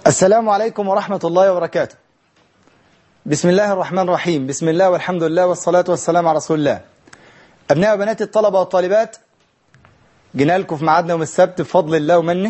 السلام عليكم ورحمة الله وبركاته بسم الله الرحمن الرحيم بسم الله والحمد لله والصلاة والسلام على رسول الله أبناء وبنات الطلبة والطالبات جينا لكم في ميعادنا يوم السبت بفضل الله ومنه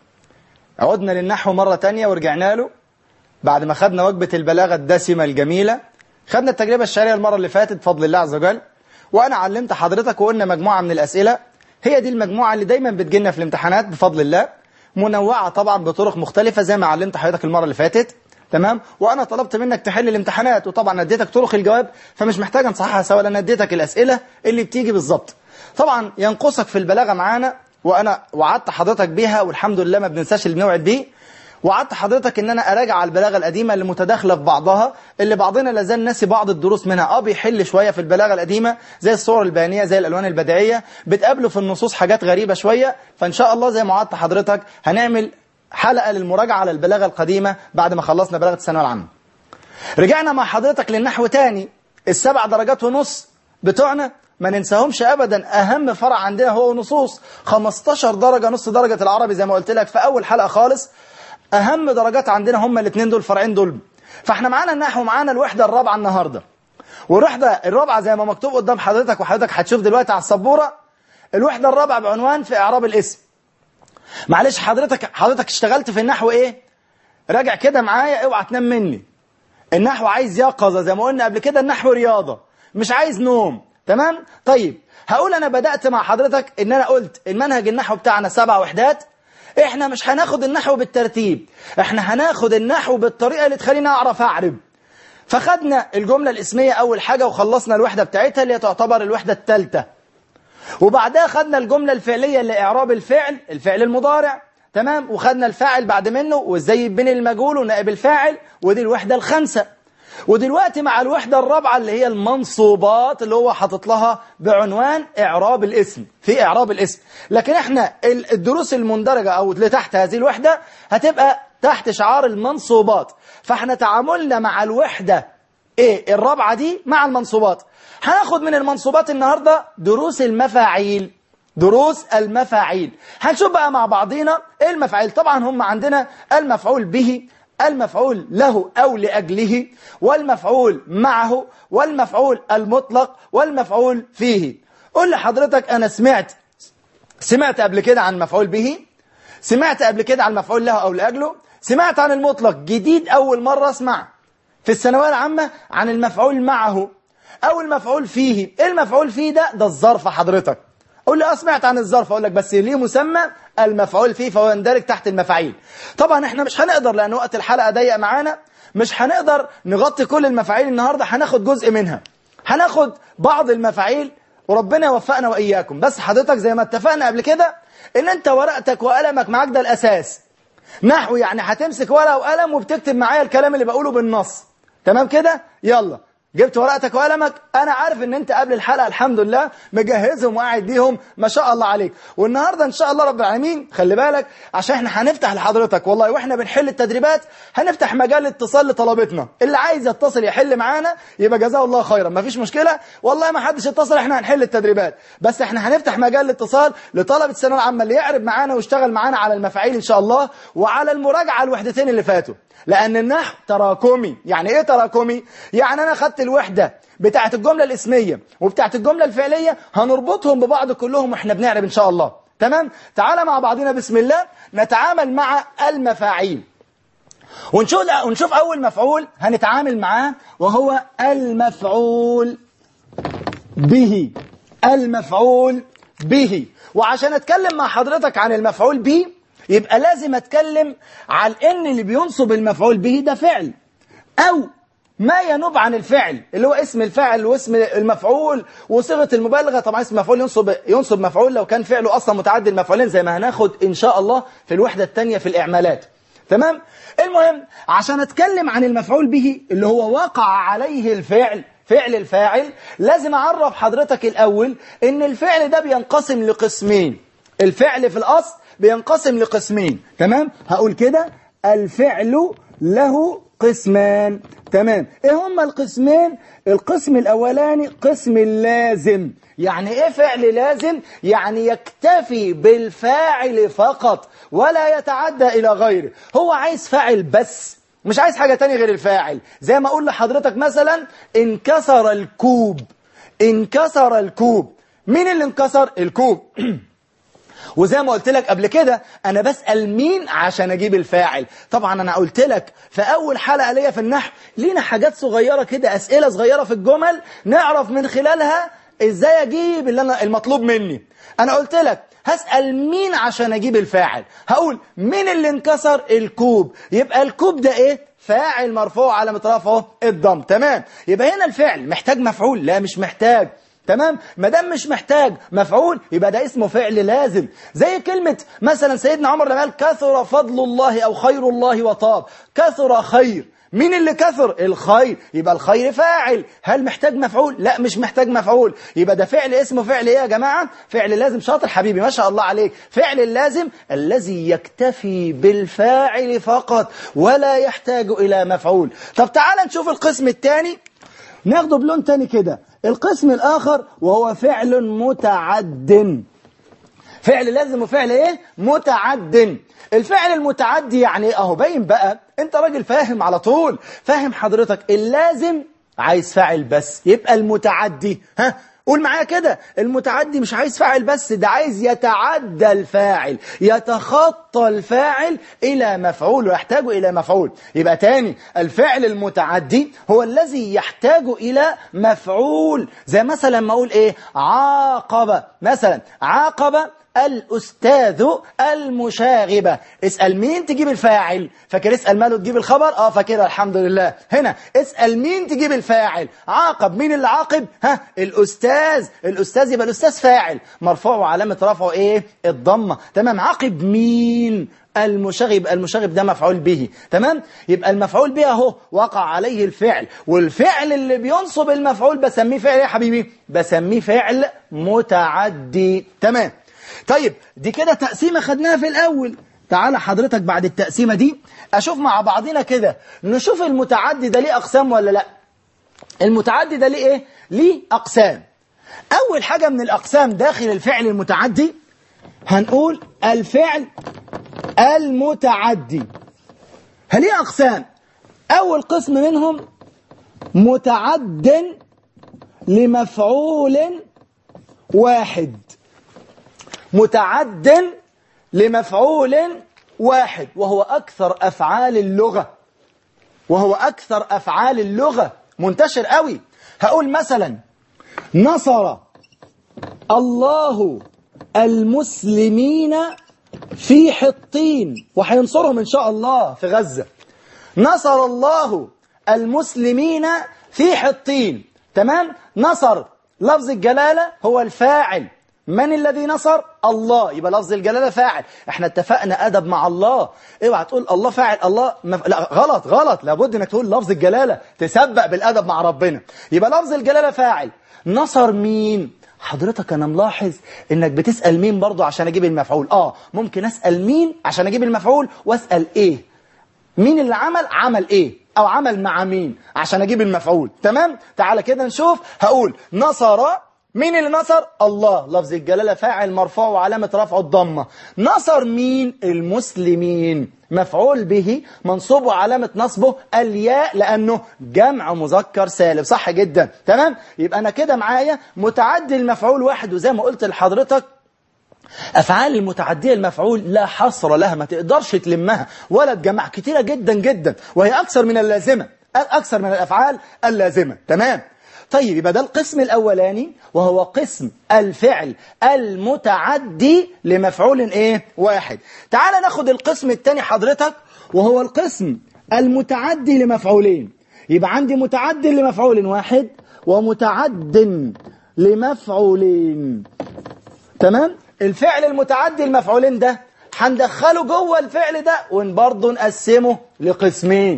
عدنا للنحو مرة تانية ورجعنا له بعد ما خدنا وجبة البلاغة الدسمة الجميلة خدنا التجربة الشعرية المرة اللي فاتت بفضل الله عز وجل وأنا علمت حضرتك وقلنا مجموعة من الأسئلة هي دي المجموعة اللي دايما بتجينا في الامتحانات بفضل الله منوعة طبعا بطرق مختلفة زي ما علمت حضرتك المرة اللي فاتت تمام وانا طلبت منك تحل الامتحانات وطبعا اديتك طرق الجواب فمش محتاج نصححها سوا لان اديتك الاسئله اللي بتيجي بالظبط طبعا ينقصك في البلاغه معانا وانا وعدت حضرتك بيها والحمد لله ما بننساش اللي بنوعد بيه وعدت حضرتك ان انا اراجع على البلاغه القديمه اللي متداخله في بعضها اللي بعضنا لازال ناسي بعض الدروس منها اه بيحل شويه في البلاغه القديمه زي الصور البيانيه زي الالوان البديعيه بتقابله في النصوص حاجات غريبه شويه فان شاء الله زي ما وعدت حضرتك هنعمل حلقة للمراجعة على البلاغة القديمة بعد ما خلصنا بلاغة الثانوية العامة رجعنا مع حضرتك للنحو تاني السبع درجات ونص بتوعنا ما ننساهمش ابدا اهم فرع عندنا هو نصوص 15 درجة نص درجة العربي زي ما قلت لك في اول حلقة خالص اهم درجات عندنا هم الاثنين دول الفرعين دول فاحنا معانا النحو معانا الوحدة الرابعة النهاردة والوحدة الرابعة زي ما مكتوب قدام حضرتك وحضرتك هتشوف دلوقتي على السبورة الوحدة الرابعة بعنوان في اعراب الاسم معلش حضرتك حضرتك اشتغلت في النحو ايه راجع كده معايا اوعى تنام مني النحو عايز يقظه زي ما قلنا قبل كده النحو رياضه مش عايز نوم تمام طيب هقول انا بدأت مع حضرتك ان انا قلت المنهج النحو بتاعنا سبع وحدات احنا مش هناخد النحو بالترتيب احنا هناخد النحو بالطريقه اللي تخليني اعرف اعرب فخدنا الجمله الاسميه اول حاجه وخلصنا الوحده بتاعتها اللي تعتبر الوحده الثالثه وبعدها خدنا الجملة الفعلية لإعراب الفعل الفعل المضارع تمام وخدنا الفاعل بعد منه وازاي يبني المجهول ونائب الفاعل ودي الوحدة الخامسة ودلوقتي مع الوحدة الرابعة اللي هي المنصوبات اللي هو حاطط لها بعنوان إعراب الاسم في إعراب الاسم لكن احنا الدروس المندرجة أو اللي تحت هذه الوحدة هتبقى تحت شعار المنصوبات فاحنا تعاملنا مع الوحدة ايه الرابعة دي مع المنصوبات هناخد من المنصوبات النهاردة دروس المفاعيل دروس المفاعيل هنشوف بقى مع بعضينا ايه المفاعيل طبعا هم عندنا المفعول به المفعول له أو لأجله والمفعول معه والمفعول المطلق والمفعول فيه قول لحضرتك أنا سمعت سمعت قبل كده عن مفعول به سمعت قبل كده عن المفعول له أو لأجله سمعت عن المطلق جديد أول مرة أسمع في الثانوية العامة عن المفعول معه أو المفعول فيه إيه المفعول فيه ده ده الظرف حضرتك قول لي أسمعت عن الظرف أقول لك بس ليه مسمى المفعول فيه فهو يندرج تحت المفاعيل طبعا احنا مش هنقدر لأن وقت الحلقة ضيق معانا مش هنقدر نغطي كل المفاعيل النهاردة هناخد جزء منها هناخد بعض المفاعيل وربنا يوفقنا وإياكم بس حضرتك زي ما اتفقنا قبل كده ان انت ورقتك وقلمك معاك ده الأساس نحو يعني هتمسك ورقة وقلم وبتكتب معايا الكلام اللي بقوله بالنص تمام كده يلا جبت ورقتك وقلمك انا عارف ان انت قبل الحلقه الحمد لله مجهزهم وقاعد بيهم ما شاء الله عليك والنهارده ان شاء الله رب العالمين خلي بالك عشان احنا هنفتح لحضرتك والله واحنا بنحل التدريبات هنفتح مجال اتصال لطلبتنا اللي عايز يتصل يحل معانا يبقى جزاه الله خيرا ما فيش مشكله والله ما حدش يتصل احنا هنحل التدريبات بس احنا هنفتح مجال الاتصال لطلبه الثانويه العامه اللي يعرب معانا ويشتغل معانا على المفاعيل ان شاء الله وعلى المراجعه الوحدتين اللي فاتوا لأن النحو تراكمي يعني إيه تراكمي؟ يعني أنا خدت الوحدة بتاعة الجملة الاسمية وبتاعة الجملة الفعلية هنربطهم ببعض كلهم وإحنا بنعرب إن شاء الله تمام؟ تعالى مع بعضنا بسم الله نتعامل مع المفاعيل ونشوف, ونشوف أول مفعول هنتعامل معاه وهو المفعول به المفعول به وعشان أتكلم مع حضرتك عن المفعول به يبقى لازم اتكلم عن ان اللي بينصب المفعول به ده فعل او ما ينوب عن الفعل اللي هو اسم الفاعل واسم المفعول وصيغه المبالغه طبعا اسم المفعول ينصب ينصب مفعول لو كان فعله اصلا متعدي المفعولين زي ما هناخد ان شاء الله في الوحده الثانيه في الاعمالات تمام المهم عشان اتكلم عن المفعول به اللي هو وقع عليه الفعل فعل الفاعل لازم اعرف حضرتك الاول ان الفعل ده بينقسم لقسمين الفعل في الاصل بينقسم لقسمين تمام هقول كده الفعل له قسمان تمام ايه هما القسمين القسم الاولاني قسم اللازم يعني ايه فعل لازم يعني يكتفي بالفاعل فقط ولا يتعدى الى غيره هو عايز فاعل بس مش عايز حاجة تانية غير الفاعل زي ما اقول لحضرتك مثلا انكسر الكوب انكسر الكوب مين اللي انكسر الكوب وزي ما قلت لك قبل كده انا بسأل مين عشان اجيب الفاعل طبعا انا قلت لك في اول حلقة ليا في النحو لينا حاجات صغيرة كده اسئلة صغيرة في الجمل نعرف من خلالها ازاي اجيب اللي انا المطلوب مني انا قلت لك هسأل مين عشان اجيب الفاعل هقول مين اللي انكسر الكوب يبقى الكوب ده ايه فاعل مرفوع على مترفعه الضم تمام يبقى هنا الفعل محتاج مفعول لا مش محتاج تمام ما دام مش محتاج مفعول يبقى ده اسمه فعل لازم زي كلمة مثلا سيدنا عمر لما قال كثر فضل الله أو خير الله وطاب كثر خير مين اللي كثر الخير يبقى الخير فاعل هل محتاج مفعول لا مش محتاج مفعول يبقى ده فعل اسمه فعل ايه يا جماعة فعل لازم شاطر حبيبي ما شاء الله عليك فعل اللازم الذي يكتفي بالفاعل فقط ولا يحتاج إلى مفعول طب تعال نشوف القسم الثاني ناخده بلون تاني كده القسم الآخر وهو فعل متعد فعل لازم وفعل ايه متعد الفعل المتعدي يعني اهو باين بقى انت راجل فاهم على طول فاهم حضرتك اللازم عايز فاعل بس يبقى المتعدي ها قول معايا كده المتعدي مش عايز فاعل بس ده عايز يتعدى الفاعل يتخطى الفاعل إلى مفعول ويحتاج إلى مفعول يبقى تاني الفعل المتعدي هو الذي يحتاج إلى مفعول زي مثلا ما أقول إيه عاقب مثلا عاقب الأستاذ المشاغبة اسأل مين تجيب الفاعل فاكر اسأل ماله تجيب الخبر اه فاكرها الحمد لله هنا اسأل مين تجيب الفاعل عاقب مين اللي عاقب ها الأستاذ الأستاذ يبقى الأستاذ فاعل مرفوع وعلامة رفعه ايه الضمة تمام عاقب مين المشغب المشغب ده مفعول به تمام يبقى المفعول به اهو وقع عليه الفعل والفعل اللي بينصب المفعول بسميه فعل ايه يا حبيبي بسميه فعل متعدي تمام طيب دي كده تقسيمة خدناها في الأول تعالى حضرتك بعد التقسيمة دي أشوف مع بعضنا كده نشوف المتعدي ده ليه أقسام ولا لا المتعدي ده ليه إيه ليه أقسام أول حاجة من الأقسام داخل الفعل المتعدي هنقول الفعل المتعدي هل ايه أقسام أول قسم منهم متعد لمفعول واحد متعد لمفعول واحد وهو أكثر أفعال اللغة وهو أكثر أفعال اللغة منتشر قوي هقول مثلا نصر الله المسلمين في حطين وهينصرهم إن شاء الله في غزة نصر الله المسلمين في حطين تمام نصر لفظ الجلالة هو الفاعل من الذي نصر الله يبقى لفظ الجلالة فاعل احنا اتفقنا أدب مع الله اوعى تقول الله فاعل الله مف... لا غلط غلط لابد انك تقول لفظ الجلالة تسبق بالأدب مع ربنا يبقى لفظ الجلالة فاعل نصر مين حضرتك انا ملاحظ انك بتسأل مين برضو عشان اجيب المفعول اه ممكن اسأل مين عشان اجيب المفعول واسأل ايه مين اللي عمل عمل ايه او عمل مع مين عشان اجيب المفعول تمام تعال كده نشوف هقول نصر مين اللي نصر الله لفظ الجلالة فاعل مرفوع وعلامة رفعه الضمة نصر مين المسلمين مفعول به منصوب وعلامة نصبه الياء لأنه جمع مذكر سالم صح جدا تمام يبقى أنا كده معايا متعدي المفعول واحد وزي ما قلت لحضرتك أفعال المتعدية المفعول لا حصر لها ما تقدرش تلمها ولا تجمع كتيرة جدا جدا وهي أكثر من اللازمة أكثر من الأفعال اللازمة تمام طيب يبقى ده القسم الأولاني وهو قسم الفعل المتعدي لمفعول إيه واحد تعال ناخد القسم الثاني حضرتك وهو القسم المتعدي لمفعولين يبقى عندي متعد لمفعول واحد ومتعد لمفعولين تمام الفعل المتعدي المفعولين ده هندخله جوه الفعل ده وبرضه نقسمه لقسمين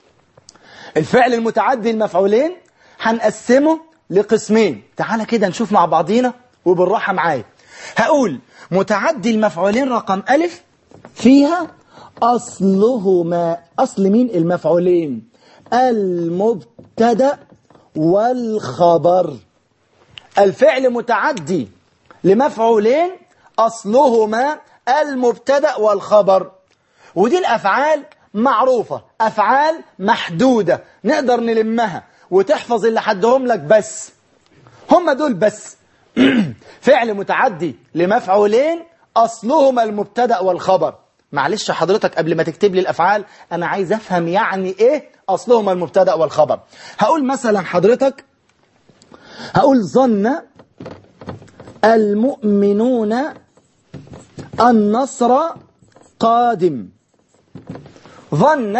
الفعل المتعدي المفعولين هنقسمه لقسمين تعالى كده نشوف مع بعضينا وبالراحة معايا هقول متعدي المفعولين رقم ألف فيها أصلهما أصل مين المفعولين المبتدا والخبر الفعل متعدي لمفعولين أصلهما المبتدا والخبر ودي الأفعال معروفة أفعال محدودة نقدر نلمها وتحفظ اللي حدهم لك بس هم دول بس فعل متعدي لمفعولين أصلهما المبتدا والخبر معلش حضرتك قبل ما تكتب لي الأفعال أنا عايز أفهم يعني إيه أصلهما المبتدا والخبر هقول مثلا حضرتك هقول ظن المؤمنون النصر قادم ظن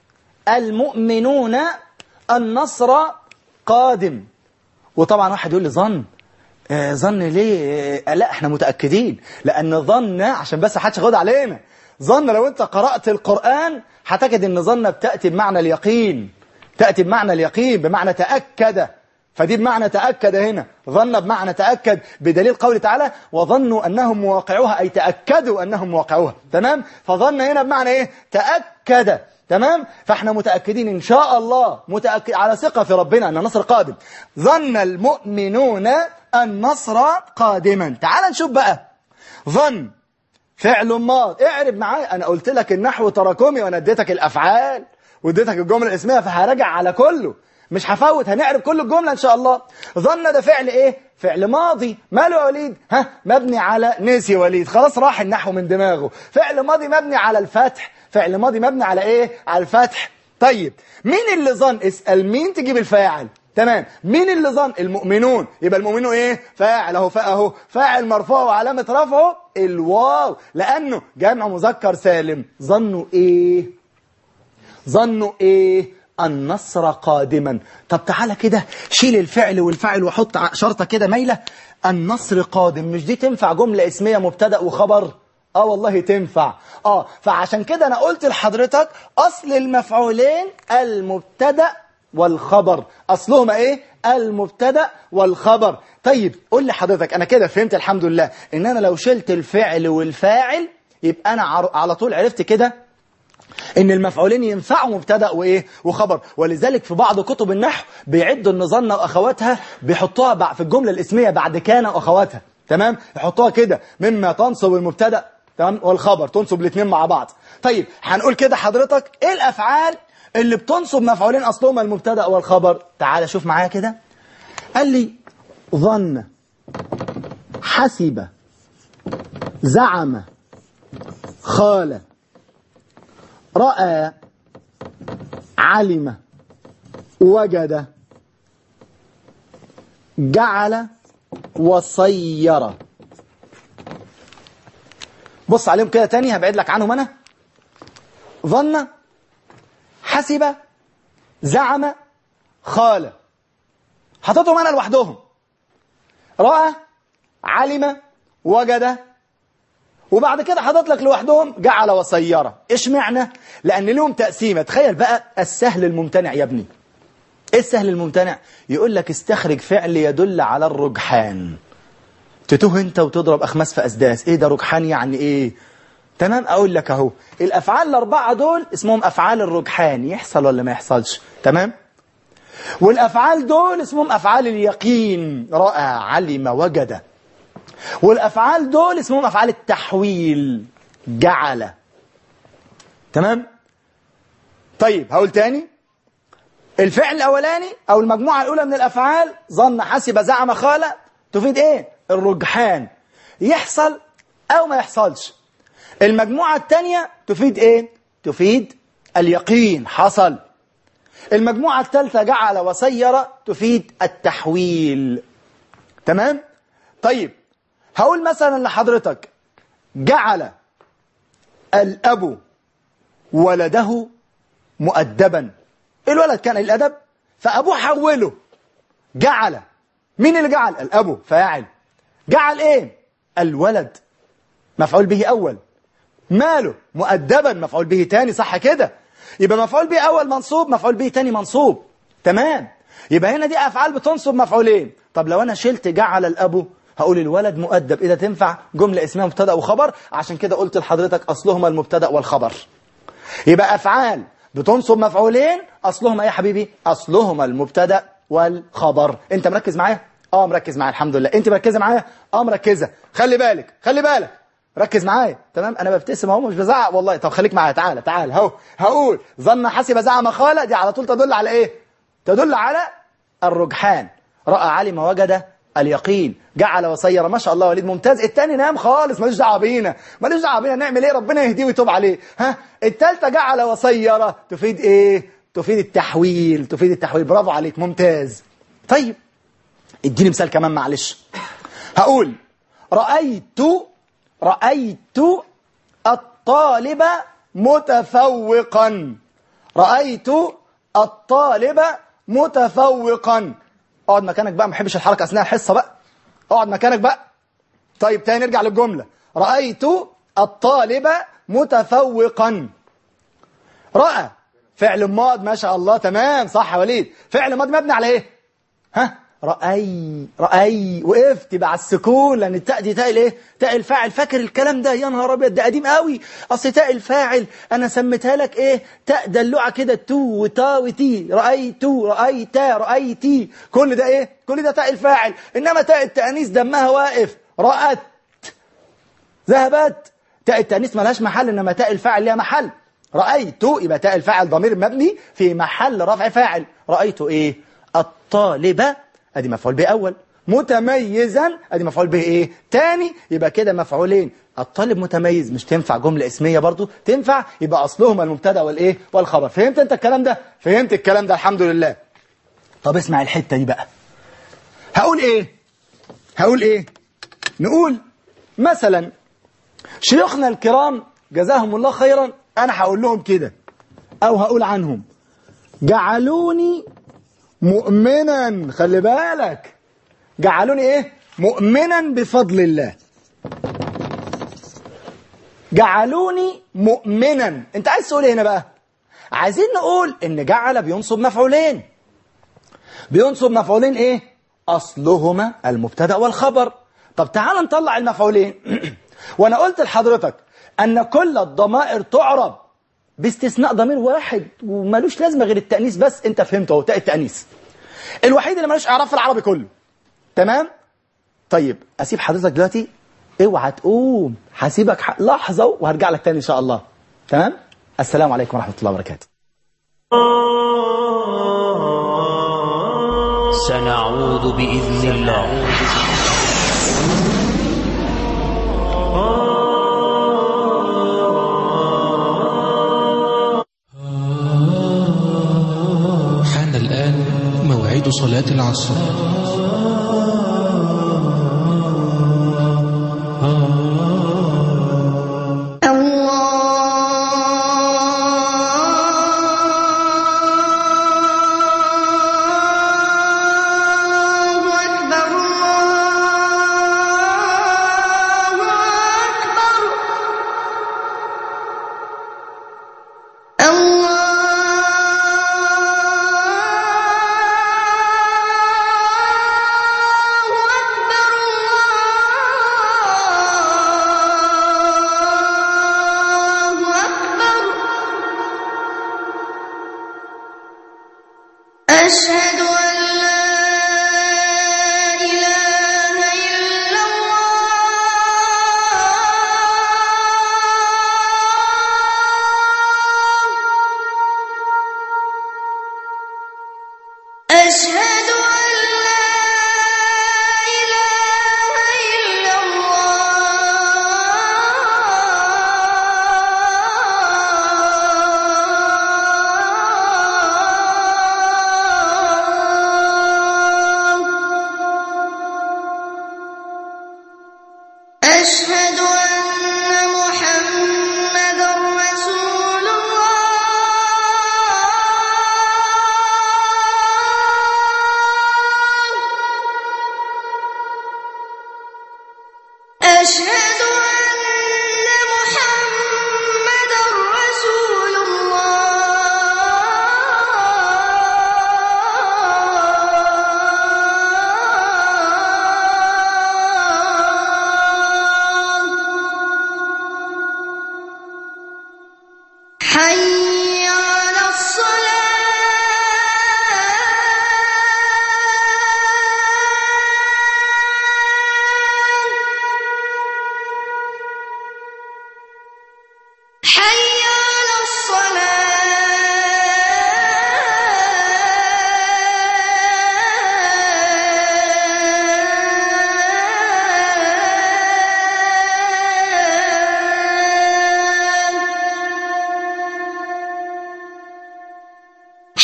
المؤمنون النصر قادم وطبعا واحد يقول لي ظن آه ظن ليه آه لا احنا متأكدين لأن ظن عشان بس حدش ياخد علينا ظن لو انت قرأت القرآن هتجد ان ظن بتأتي بمعنى اليقين تأتي بمعنى اليقين بمعنى تأكد فدي بمعنى تأكد هنا ظن بمعنى تأكد بدليل قوله تعالى وظنوا أنهم مواقعوها أي تأكدوا أنهم مواقعوها تمام فظن هنا بمعنى إيه تأكد تمام فاحنا متأكدين إن شاء الله متأكد على ثقة في ربنا أن النصر قادم ظن المؤمنون النصر قادما تعال نشوف بقى ظن فعل ماض اعرب معايا أنا قلت لك النحو تراكمي وأنا اديتك الأفعال واديتك الجملة الاسمية فهرجع على كله مش هفوت هنعرف كل الجملة إن شاء الله ظن ده فعل إيه فعل ماضي ماله يا وليد ها مبني على نسي وليد خلاص راح النحو من دماغه فعل ماضي مبني على الفتح فعل ماضي مبني على إيه على الفتح طيب مين اللي ظن اسأل مين تجيب الفاعل تمام مين اللي ظن المؤمنون يبقى المؤمنون ايه فاعل اهو اهو فاعل مرفوع وعلامه رفعه الواو لانه جمع مذكر سالم ظنوا ايه ظنوا ايه النصر قادما طب تعالى كده شيل الفعل والفاعل وحط شرطه كده مايله النصر قادم مش دي تنفع جمله اسميه مبتدا وخبر اه والله تنفع اه فعشان كده انا قلت لحضرتك اصل المفعولين المبتدا والخبر أصلهما إيه؟ المبتدا والخبر طيب قول لي حضرتك أنا كده فهمت الحمد لله إن أنا لو شلت الفعل والفاعل يبقى أنا على طول عرفت كده إن المفعولين ينفعوا مبتدا وإيه؟ وخبر ولذلك في بعض كتب النحو بيعدوا النظام وأخواتها بيحطوها في الجملة الاسمية بعد كان وأخواتها تمام؟ يحطوها كده مما تنصب المبتدا تمام والخبر تنصب الاثنين مع بعض طيب هنقول كده حضرتك ايه الافعال اللي بتنصب مفعولين أصلهما المبتدا والخبر تعال شوف معايا كده قال لي ظن حسب زعم خال رأى علم وجد جعل وصير بص عليهم كده تاني هبعد لك عنهم أنا ظن حسب زعم خال حطيتهم أنا لوحدهم رأى علم وجد وبعد كده حطيت لك لوحدهم جعل وصير ايش معنى لأن لهم تقسيمة تخيل بقى السهل الممتنع يا ابني ايه السهل الممتنع يقول لك استخرج فعل يدل على الرجحان تتوه انت وتضرب أخماس في أسداس ايه ده رجحان يعني ايه تمام اقول لك اهو الافعال الاربعه دول اسمهم افعال الرجحان يحصل ولا ما يحصلش تمام والافعال دول اسمهم افعال اليقين راى علم وجد والافعال دول اسمهم افعال التحويل جعل تمام طيب هقول تاني الفعل الاولاني او المجموعه الاولى من الافعال ظن حسب زعم خال تفيد ايه الرجحان يحصل او ما يحصلش المجموعة الثانية تفيد ايه تفيد اليقين حصل المجموعة الثالثة جعل وسير تفيد التحويل تمام طيب هقول مثلا لحضرتك جعل الأب ولده مؤدبا الولد كان الأدب فأبوه حوله جعل مين اللي جعل الأب فاعل جعل ايه الولد مفعول به أول ماله مؤدبا مفعول به تاني صح كده يبقى مفعول به أول منصوب مفعول به تاني منصوب تمام يبقى هنا دي أفعال بتنصب مفعولين طب لو أنا شلت جعل الأبو هقول الولد مؤدب إذا تنفع جملة اسمها مبتدا وخبر عشان كده قلت لحضرتك أصلهما المبتدا والخبر يبقى أفعال بتنصب مفعولين أصلهما إيه يا حبيبي أصلهما المبتدا والخبر أنت مركز معايا اه مركز معايا الحمد لله انت مركزه معايا اه مركزه خلي بالك خلي بالك ركز معايا تمام انا ببتسم اهو مش بزعق والله طب خليك معايا تعالى تعالى اهو هقول ظن حسب زعم خالة دي على طول تدل على ايه تدل على الرجحان راى علم وجد اليقين جعل وسير ما شاء الله وليد ممتاز التاني نام خالص مالوش دعوه بينا مالوش دعوه بينا نعمل ايه ربنا يهديه ويتوب عليه ها التالتة جعل وسير تفيد ايه تفيد التحويل تفيد التحويل برافو عليك ممتاز طيب اديني مثال كمان معلش هقول رأيت رأيت الطالب متفوقا رأيت الطالب متفوقا اقعد مكانك بقى ما بحبش الحركة أثناء الحصة بقى اقعد مكانك بقى طيب تاني نرجع للجملة رأيت الطالب متفوقا رأى فعل ماض ما شاء الله تمام صح يا وليد فعل ماض مبني على ايه ها رأي رأي وقفت بقى على السكون لأن التاء دي تاء الايه تاء الفاعل فاكر الكلام ده يا نهار أبيض ده قديم قوي أصل تاء الفاعل أنا سميتها لك إيه تاء دلوعة كده تو وتا وتي رأيت رأيتا رأيتي كل ده إيه كل ده تاء الفاعل إنما تاء التأنيث دمها واقف رأت ذهبت تاء التأنيث ملهاش محل إنما تاء الفاعل ليها محل رأيت يبقى تاء الفاعل ضمير مبني في محل رفع فاعل رأيت إيه الطالبة ادي مفعول به اول متميزا ادي مفعول به ايه تاني يبقى كده مفعولين الطالب متميز مش تنفع جملة اسمية برضو تنفع يبقى اصلهما المبتدا والايه والخبر فهمت انت الكلام ده فهمت الكلام ده الحمد لله طب اسمع الحتة دي بقى هقول ايه هقول ايه نقول مثلا شيوخنا الكرام جزاهم الله خيرا انا هقول لهم كده او هقول عنهم جعلوني مؤمنا خلي بالك جعلوني ايه مؤمنا بفضل الله جعلوني مؤمنا انت عايز تقول ايه هنا بقى عايزين نقول ان جعل بينصب مفعولين بينصب مفعولين ايه اصلهما المبتدا والخبر طب تعال نطلع المفعولين وانا قلت لحضرتك ان كل الضمائر تعرب باستثناء ضمير واحد ومالوش لازمه غير التانيث بس انت فهمته اهو تاء التانيث الوحيد اللي مالوش اعراب في العربي كله تمام طيب اسيب حضرتك دلوقتي اوعى تقوم هسيبك لحظه وهرجع لك تاني ان شاء الله تمام السلام عليكم ورحمه الله وبركاته سنعود باذن الله حان الآن موعد صلاة العصر الله أكبر الله أكبر الله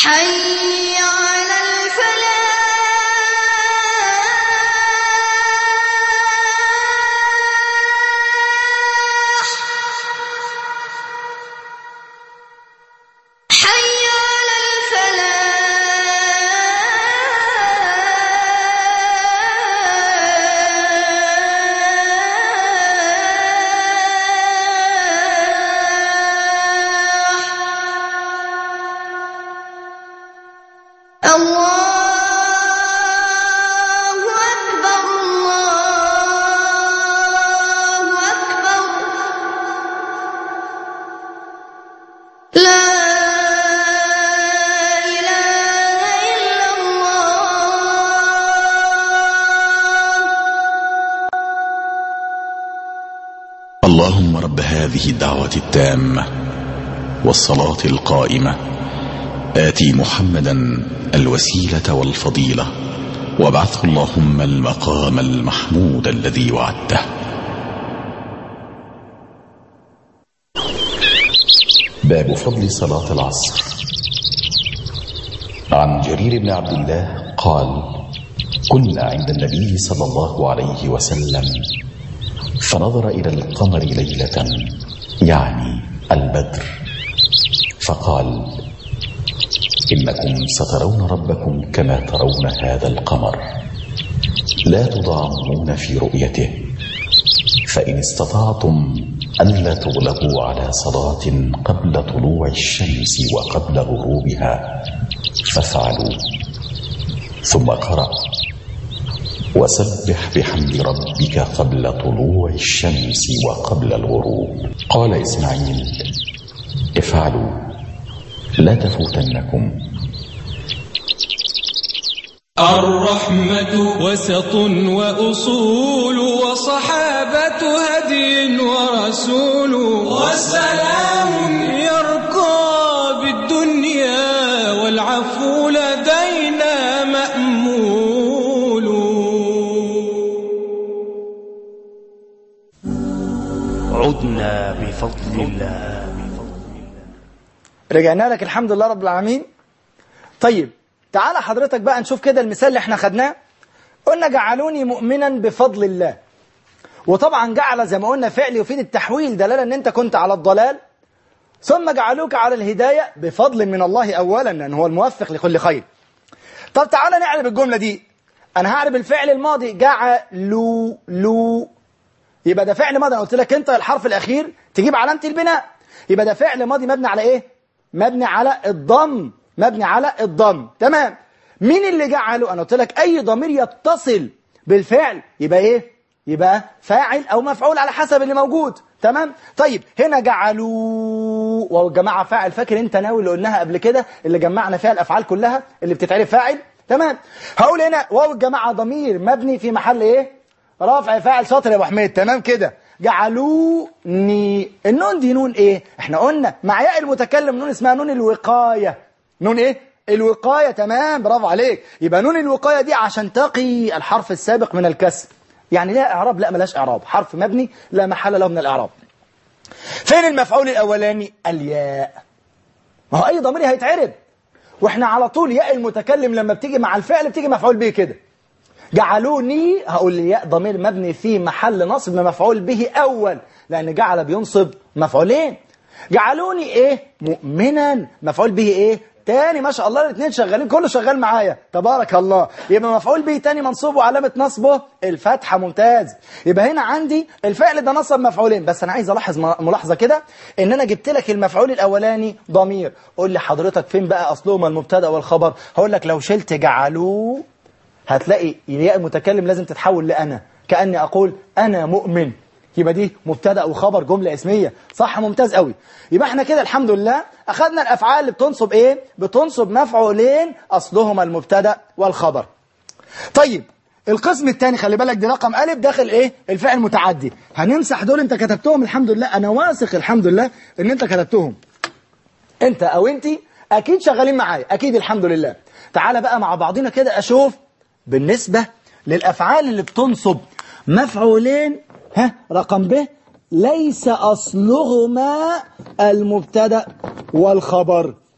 حي على الفلاح حي على الفلاح الله أكبر الله أكبر لا إله إلا الله اللهم رب هذه الدعوة التامة والصلاة القائمة آتي محمدا الوسيلة والفضيلة وابعثه اللهم المقام المحمود الذي وعدته باب فضل صلاة العصر عن جرير بن عبد الله قال كنا عند النبي صلى الله عليه وسلم فنظر إلى القمر ليلة يعني البدر فقال إنكم سترون ربكم كما ترون هذا القمر لا تضامون في رؤيته فإن استطعتم ألا تغلبوا على صلاة قبل طلوع الشمس وقبل غروبها فافعلوا ثم قرأ وسبح بحمد ربك قبل طلوع الشمس وقبل الغروب قال إسماعيل افعلوا لا تفوتنكم الرحمة وسط وأصول وصحابة هدي ورسول والسلام يرقى بالدنيا والعفو لدينا مأمول عدنا بفضل الله رجعنا لك الحمد لله رب العالمين طيب تعالى حضرتك بقى نشوف كده المثال اللي احنا خدناه قلنا جعلوني مؤمنا بفضل الله وطبعا جعل زي ما قلنا فعل يفيد التحويل دلالة ان انت كنت على الضلال ثم جعلوك على الهداية بفضل من الله اولا لان هو الموفق لكل خير طب تعالى نعرب الجملة دي انا هعرب الفعل الماضي جعلوا لو يبقى ده فعل ماضي انا قلت لك انت الحرف الاخير تجيب علامة البناء يبقى ده فعل ماضي مبني على ايه مبني على الضم مبني على الضم تمام مين اللي جعله انا قلت لك اي ضمير يتصل بالفعل يبقى ايه يبقى فاعل او مفعول على حسب اللي موجود تمام طيب هنا جعلوا والجماعه فاعل فاكر انت ناوي اللي قلناها قبل كده اللي جمعنا فيها الافعال كلها اللي بتتعرف فاعل تمام هقول هنا واو الجماعه ضمير مبني في محل ايه رفع فاعل شاطر يا ابو حميد تمام كده جعلوني النون دي نون ايه احنا قلنا مع ياء المتكلم نون اسمها نون الوقايه نون ايه الوقايه تمام برافو عليك يبقى نون الوقايه دي عشان تقي الحرف السابق من الكسر يعني لها اعراب لا ملاش اعراب حرف مبني لا محل له من الاعراب فين المفعول الاولاني الياء ما هو اي ضمير هيتعرب واحنا على طول ياء المتكلم لما بتيجي مع الفعل بتيجي مفعول به كده جعلوني هقول الياء ضمير مبني في محل نصب مفعول به أول لأن جعل بينصب مفعولين جعلوني إيه مؤمنا مفعول به إيه تاني ما شاء الله الاثنين شغالين كله شغال معايا تبارك الله يبقى مفعول به تاني منصوب وعلامة نصبه الفتحة ممتاز يبقى هنا عندي الفعل ده نصب مفعولين بس أنا عايز ألاحظ ملاحظة كده إن أنا جبت لك المفعول الأولاني ضمير قول لي حضرتك فين بقى أصلهما المبتدأ والخبر هقول لك لو شلت جعلوه هتلاقي الياء المتكلم لازم تتحول لأنا كأني أقول أنا مؤمن يبقى دي مبتدا وخبر جملة اسمية صح ممتاز قوي يبقى احنا كده الحمد لله أخذنا الأفعال اللي بتنصب إيه بتنصب مفعولين أصلهما المبتدا والخبر طيب القسم الثاني خلي بالك دي رقم ألف داخل إيه الفعل متعدي هنمسح دول أنت كتبتهم الحمد لله أنا واثق الحمد لله إن أنت كتبتهم أنت أو أنت أكيد شغالين معايا أكيد الحمد لله تعالى بقى مع بعضنا كده أشوف بالنسبة للأفعال اللي بتنصب مفعولين ها رقم ب ليس أصلهما المبتدا والخبر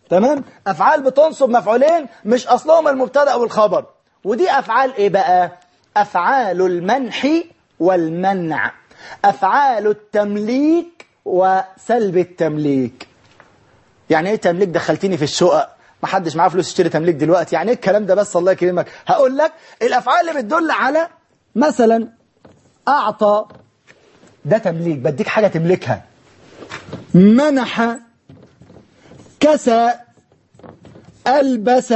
تمام افعال بتنصب مفعولين مش اصلهم المبتدا والخبر ودي افعال ايه بقى افعال المنح والمنع افعال التمليك وسلب التمليك يعني ايه تمليك دخلتيني في الشقق ما حدش معاه فلوس يشتري تمليك دلوقتي يعني ايه الكلام ده بس الله يكرمك هقول لك الافعال اللي بتدل على مثلا اعطى ده تمليك بديك حاجه تملكها منح كسى البس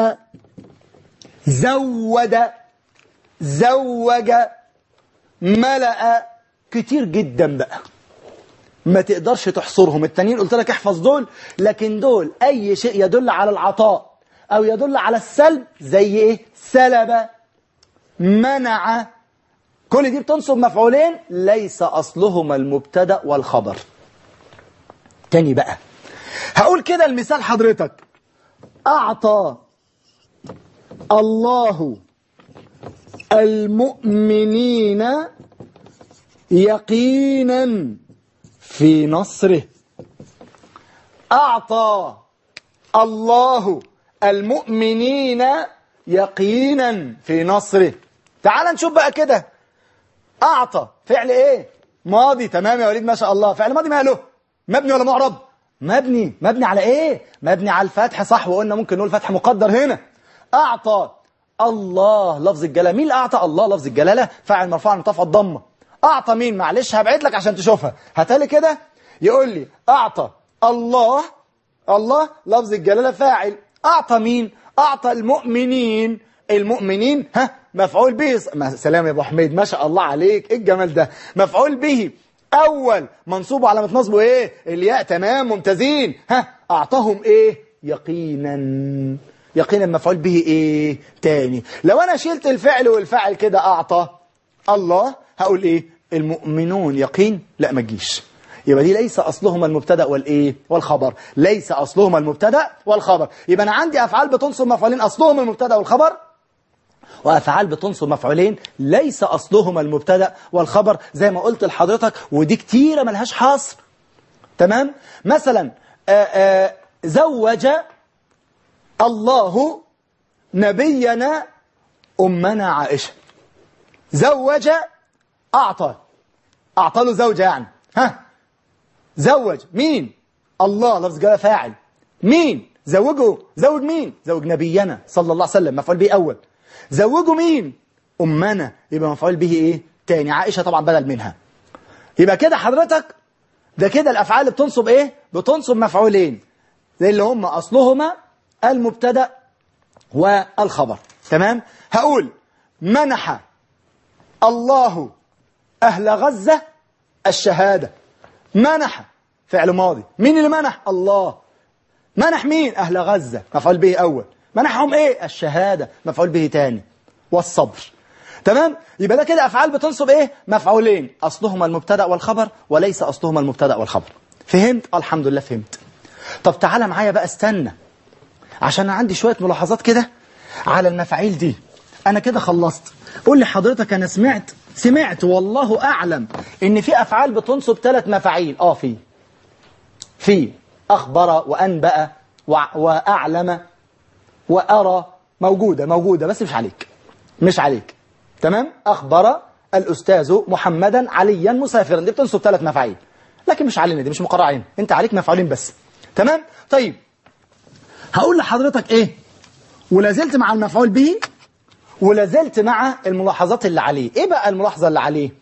زود زوج ملأ كتير جدا بقى ما تقدرش تحصرهم التانيين قلت لك احفظ دول لكن دول اي شيء يدل على العطاء او يدل على السلب زي ايه سلب منع كل دي بتنصب مفعولين ليس اصلهما المبتدا والخبر تاني بقى هقول كده المثال حضرتك اعطى الله المؤمنين يقينا في نصره أعطى الله المؤمنين يقينا في نصره تعال نشوف بقى كده أعطى فعل إيه ماضي تمام يا وليد ما شاء الله فعل ماضي ماله مبني ولا معرب مبني مبني على إيه مبني على الفتح صح وقلنا ممكن نقول فتح مقدر هنا أعطى الله لفظ الجلالة مين اللي أعطى الله لفظ الجلالة فاعل مرفوع مطفى الضمة أعطى مين معلش هبعد لك عشان تشوفها هاتالي كده يقول لي أعطى الله الله لفظ الجلالة فاعل أعطى مين أعطى المؤمنين المؤمنين ها مفعول به ما- سلام يا أبو حميد ما شاء الله عليك إيه الجمال ده مفعول به أول منصوب على نصبه إيه الياء تمام ممتازين ها أعطاهم إيه يقينا يقينا مفعول به إيه تاني لو أنا شلت الفعل والفاعل كده أعطى الله هقول ايه المؤمنون يقين لا ما تجيش يبقى دي ليس اصلهما المبتدا والايه والخبر ليس اصلهما المبتدا والخبر يبقى انا عندي افعال بتنصب مفعولين اصلهم المبتدا والخبر وافعال بتنصب مفعولين ليس اصلهما المبتدا والخبر زي ما قلت لحضرتك ودي كتيره ملهاش حصر تمام مثلا آآ آآ زوج الله نبينا امنا عائشه زوج أعطى أعطى له زوجة يعني ها زوج مين الله لفظ جلاله فاعل مين زوجه زوج مين زوج نبينا صلى الله عليه وسلم مفعول به أول زوجه مين أمنا يبقى مفعول به إيه تاني عائشة طبعا بدل منها يبقى كده حضرتك ده كده الأفعال اللي بتنصب إيه بتنصب مفعولين زي اللي هم أصلهما المبتدأ والخبر تمام هقول منح الله أهل غزة الشهادة منح فعل ماضي مين اللي منح الله منح مين أهل غزة مفعول به أول منحهم إيه الشهادة مفعول به تاني والصبر تمام يبقى ده كده أفعال بتنصب إيه مفعولين أصلهما المبتدأ والخبر وليس أصلهما المبتدأ والخبر فهمت الحمد لله فهمت طب تعالى معايا بقى استنى عشان أنا عندي شوية ملاحظات كده على المفاعيل دي أنا كده خلصت قول لي حضرتك أنا سمعت سمعت والله أعلم إن في أفعال بتنصب ثلاث مفاعيل آه في في أخبر وأنبأ وع- وأعلم وأرى موجودة موجودة بس مش عليك مش عليك تمام أخبر الأستاذ محمدا عليا مسافرا دي بتنصب ثلاث مفاعيل لكن مش علينا دي مش مقرعين أنت عليك مفعولين بس تمام طيب هقول لحضرتك إيه ولا زلت مع المفعول به ولا زلت مع الملاحظات اللي عليه ايه بقى الملاحظة اللي عليه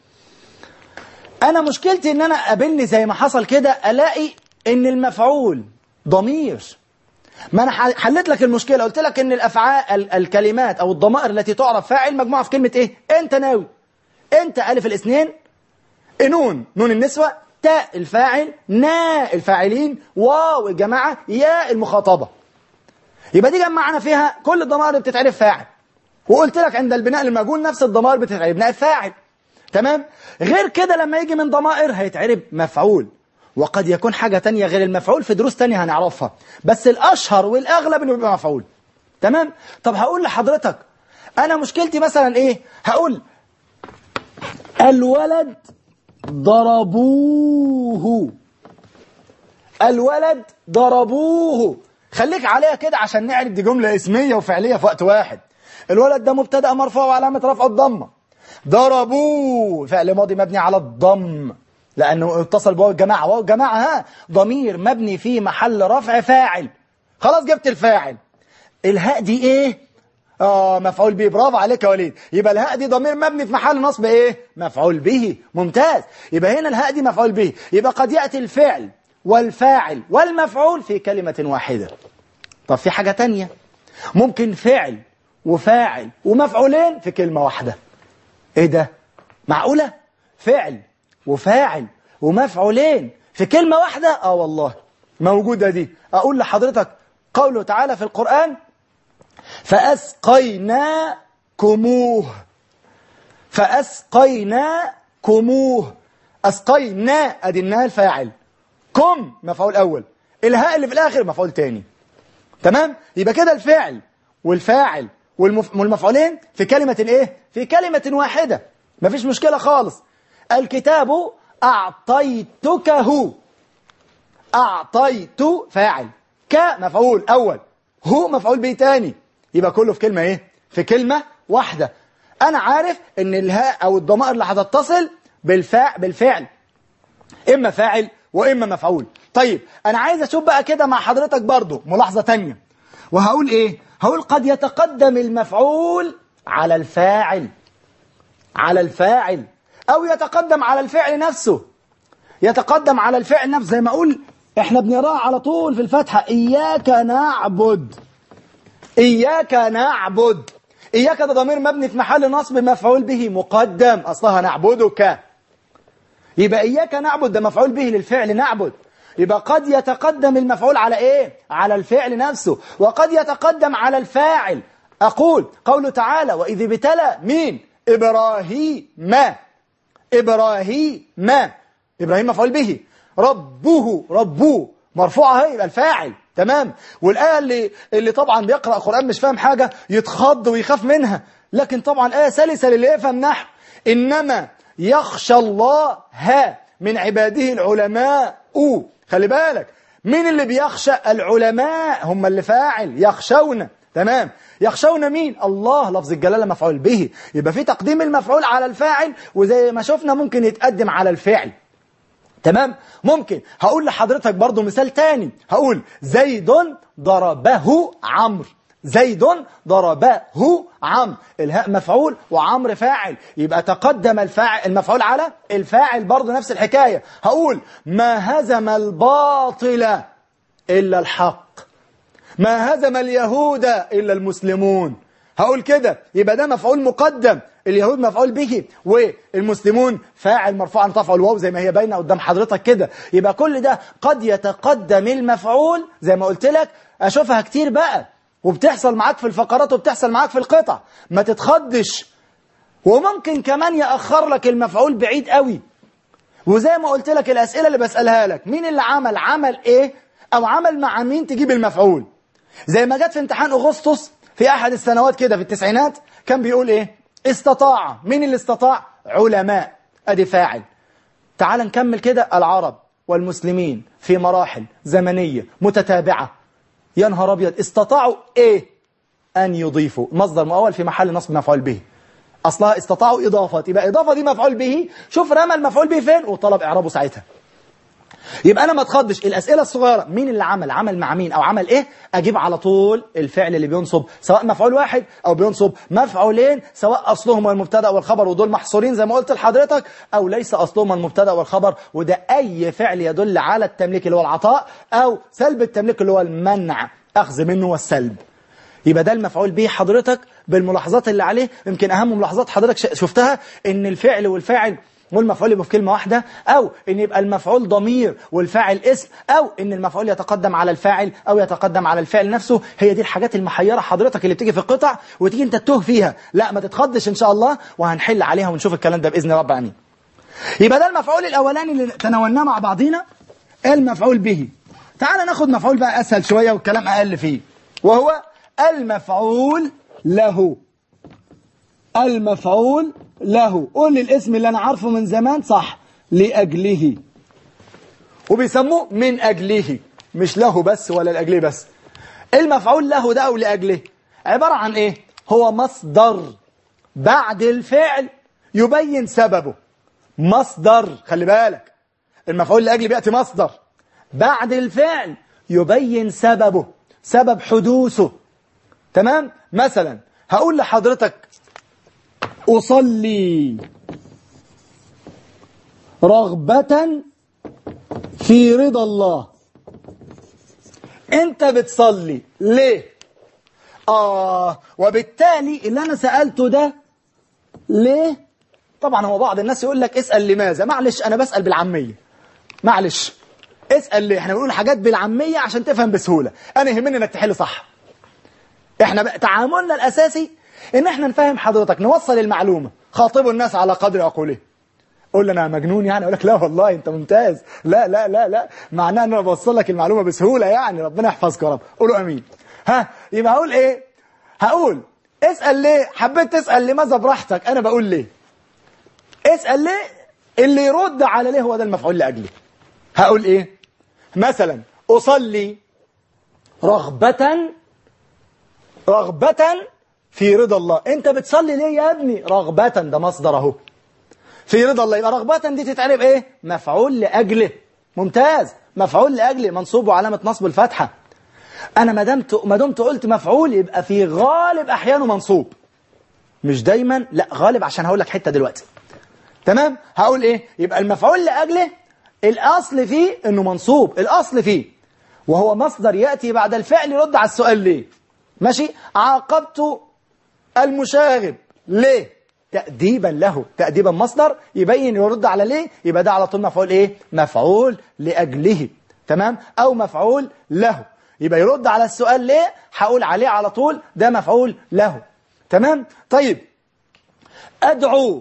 انا مشكلتي ان انا قابلني زي ما حصل كده الاقي ان المفعول ضمير ما انا ح- حليت لك المشكلة قلت لك ان الافعال ال- الكلمات او الضمائر التي تعرف فاعل مجموعة في كلمة ايه انت ناوي انت الف الاثنين نون نون النسوة تاء الفاعل نا الفاعلين واو الجماعة يا المخاطبة يبقى دي جمعنا فيها كل الضمائر اللي بتتعرف فاعل وقلت لك عند البناء للمجهول نفس الضمائر بتتعرف نائب فاعل تمام غير كده لما يجي من ضمائر هيتعرب مفعول وقد يكون حاجة تانية غير المفعول في دروس تانية هنعرفها بس الأشهر والأغلب إنه بيبقى مفعول تمام طب هقول لحضرتك أنا مشكلتي مثلا إيه هقول الولد ضربوه الولد ضربوه خليك عليها كده عشان نعرف دي جملة اسمية وفعلية في وقت واحد الولد ده مبتدأ مرفوع وعلامة رفعه الضمة ضربوه فعل ماضي مبني على الضم لأنه اتصل بواو الجماعة واو الجماعة ها ضمير مبني في محل رفع فاعل خلاص جبت الفاعل الهاء دي ايه اه مفعول به برافو عليك يا وليد يبقى الهاء دي ضمير مبني في محل نصب ايه مفعول به ممتاز يبقى هنا الهاء دي مفعول به يبقى قد يأتي الفعل والفاعل والمفعول في كلمة واحدة طب في حاجة تانية ممكن فعل وفاعل ومفعولين في كلمة واحدة ايه ده معقولة فعل وفاعل ومفعولين في كلمة واحدة اه والله موجودة دي اقول لحضرتك قوله تعالى في القرآن فأسقيناكموه فأسقيناكموه أسقينا أدي الناء الفاعل كم مفعول أول الهاء اللي في الآخر مفعول تاني تمام يبقى كده الفعل والفاعل والمف... والمفعولين في كلمة ايه في كلمة واحدة مفيش مشكلة خالص الكتاب أعطيتكه أعطيت فاعل ك مفعول أول هو مفعول به تاني يبقى كله في كلمة ايه في كلمة واحدة أنا عارف إن الهاء أو الضمائر اللي هتتصل بالفاع بالفعل إما فاعل وإما مفعول طيب أنا عايز أشوف بقى كده مع حضرتك برضو ملاحظة تانية وهقول إيه هقول قد يتقدم المفعول على الفاعل على الفاعل أو يتقدم على الفعل نفسه يتقدم على الفعل نفسه زي ما أقول إحنا بنقراها على طول في الفتحة إياك نعبد إياك نعبد إياك ده ضمير مبني في محل نصب مفعول به مقدم أصلها نعبدك يبقى إياك نعبد ده مفعول به للفعل نعبد يبقى قد يتقدم المفعول على إيه؟ على الفعل نفسه وقد يتقدم على الفاعل أقول قوله تعالى وإذ ابتلى مين؟ إبراهيم إبراهيم إبراهيم مفعول به ربه ربه مرفوعة هي يبقى الفاعل تمام والآية اللي, اللي طبعا بيقرأ قرآن مش فاهم حاجة يتخض ويخاف منها لكن طبعا آية سلسة للي يفهم نحو إنما يخشى الله ها من عباده العلماء أو خلي بالك مين اللي بيخشى العلماء هم اللي فاعل يخشون تمام يخشون مين الله لفظ الجلالة مفعول به يبقى في تقديم المفعول على الفاعل وزي ما شفنا ممكن يتقدم على الفعل تمام ممكن هقول لحضرتك برضو مثال تاني هقول زيد ضربه عمرو زيد ضربه عمرو الهاء مفعول وعمرو فاعل يبقى تقدم الفاعل المفعول على الفاعل برضو نفس الحكاية هقول ما هزم الباطل إلا الحق ما هزم اليهود إلا المسلمون هقول كده يبقى ده مفعول مقدم اليهود مفعول به والمسلمون فاعل مرفوع عن تفعل واو زي ما هي باينه قدام حضرتك كده يبقى كل ده قد يتقدم المفعول زي ما قلت لك اشوفها كتير بقى وبتحصل معاك في الفقرات وبتحصل معاك في القطع ما تتخضش وممكن كمان يأخر لك المفعول بعيد قوي وزي ما قلت لك الأسئلة اللي بسألها لك مين اللي عمل عمل ايه او عمل مع مين تجيب المفعول زي ما جت في امتحان أغسطس في أحد السنوات كده في التسعينات كان بيقول إيه استطاع مين اللي استطاع علماء أدي فاعل تعال نكمل كده العرب والمسلمين في مراحل زمنية متتابعة يا نهار أبيض استطاعوا إيه أن يضيفوا مصدر مؤول في محل نصب مفعول به أصلها استطاعوا إضافة يبقى إضافة دي مفعول به شوف رمى المفعول به فين وطلب إعرابه ساعتها يبقى انا ما اتخضش الاسئله الصغيره مين اللي عمل عمل مع مين او عمل ايه اجيب على طول الفعل اللي بينصب سواء مفعول واحد او بينصب مفعولين سواء اصلهما المبتدا والخبر ودول محصورين زي ما قلت لحضرتك او ليس اصلهما المبتدا والخبر وده اي فعل يدل على التمليك اللي هو العطاء او سلب التمليك اللي هو المنع اخذ منه والسلب يبقى ده المفعول به حضرتك بالملاحظات اللي عليه يمكن اهم ملاحظات حضرتك شفتها ان الفعل والفاعل والمفعول يبقى في كلمة واحدة أو إن يبقى المفعول ضمير والفاعل اسم أو إن المفعول يتقدم على الفاعل أو يتقدم على الفعل نفسه هي دي الحاجات المحيرة حضرتك اللي بتيجي في القطع وتيجي أنت تتوه فيها لا ما تتخضش إن شاء الله وهنحل عليها ونشوف الكلام ده بإذن رب العالمين يبقى ده المفعول الأولاني اللي تناولناه مع بعضينا المفعول به تعال ناخد مفعول بقى أسهل شوية والكلام أقل فيه وهو المفعول له المفعول له قول لي الاسم اللي أنا عارفه من زمان صح لأجله وبيسموه من أجله مش له بس ولا لأجله بس المفعول له ده أو لأجله عبارة عن إيه هو مصدر بعد الفعل يبين سببه مصدر خلي بالك المفعول لأجله بيأتي مصدر بعد الفعل يبين سببه سبب حدوثه تمام مثلا هقول لحضرتك أصلي رغبة في رضا الله انت بتصلي ليه آه وبالتالي اللي أنا سألته ده ليه طبعا هو بعض الناس يقول لك اسأل لماذا معلش أنا بسأل بالعامية معلش اسأل ليه احنا بنقول حاجات بالعامية عشان تفهم بسهولة أنا يهمني انك تحل صح احنا بقى تعاملنا الأساسي ان احنا نفهم حضرتك نوصل المعلومة خاطبوا الناس على قدر عقوله قول لي انا مجنون يعني اقول لك لا والله انت ممتاز لا لا لا لا معناه ان انا بوصل لك المعلومة بسهولة يعني ربنا يحفظك يا رب قولوا امين ها يبقى هقول ايه هقول اسأل ليه حبيت تسأل لماذا براحتك انا بقول ليه اسأل ليه اللي يرد على ليه هو ده المفعول لأجله هقول ايه مثلا أصلي رغبة رغبة في رضا الله انت بتصلي ليه يا ابني رغبة ده مصدر اهو في رضا الله يبقى رغبة دي تتعرب ايه مفعول لأجله ممتاز مفعول لأجله منصوب وعلامة نصب الفتحة انا ما دمت ما دمت قلت مفعول يبقى في غالب احيانه منصوب مش دايما لا غالب عشان هقول لك حته دلوقتي تمام هقول ايه يبقى المفعول لاجله الاصل فيه انه منصوب الاصل فيه وهو مصدر ياتي بعد الفعل يرد على السؤال ليه ماشي عاقبت المشاغب ليه تأديبا له تأديبا مصدر يبين يرد على ليه يبقى ده على طول مفعول ايه مفعول لأجله تمام او مفعول له يبقى يرد على السؤال ليه هقول عليه على طول ده مفعول له تمام طيب أدعو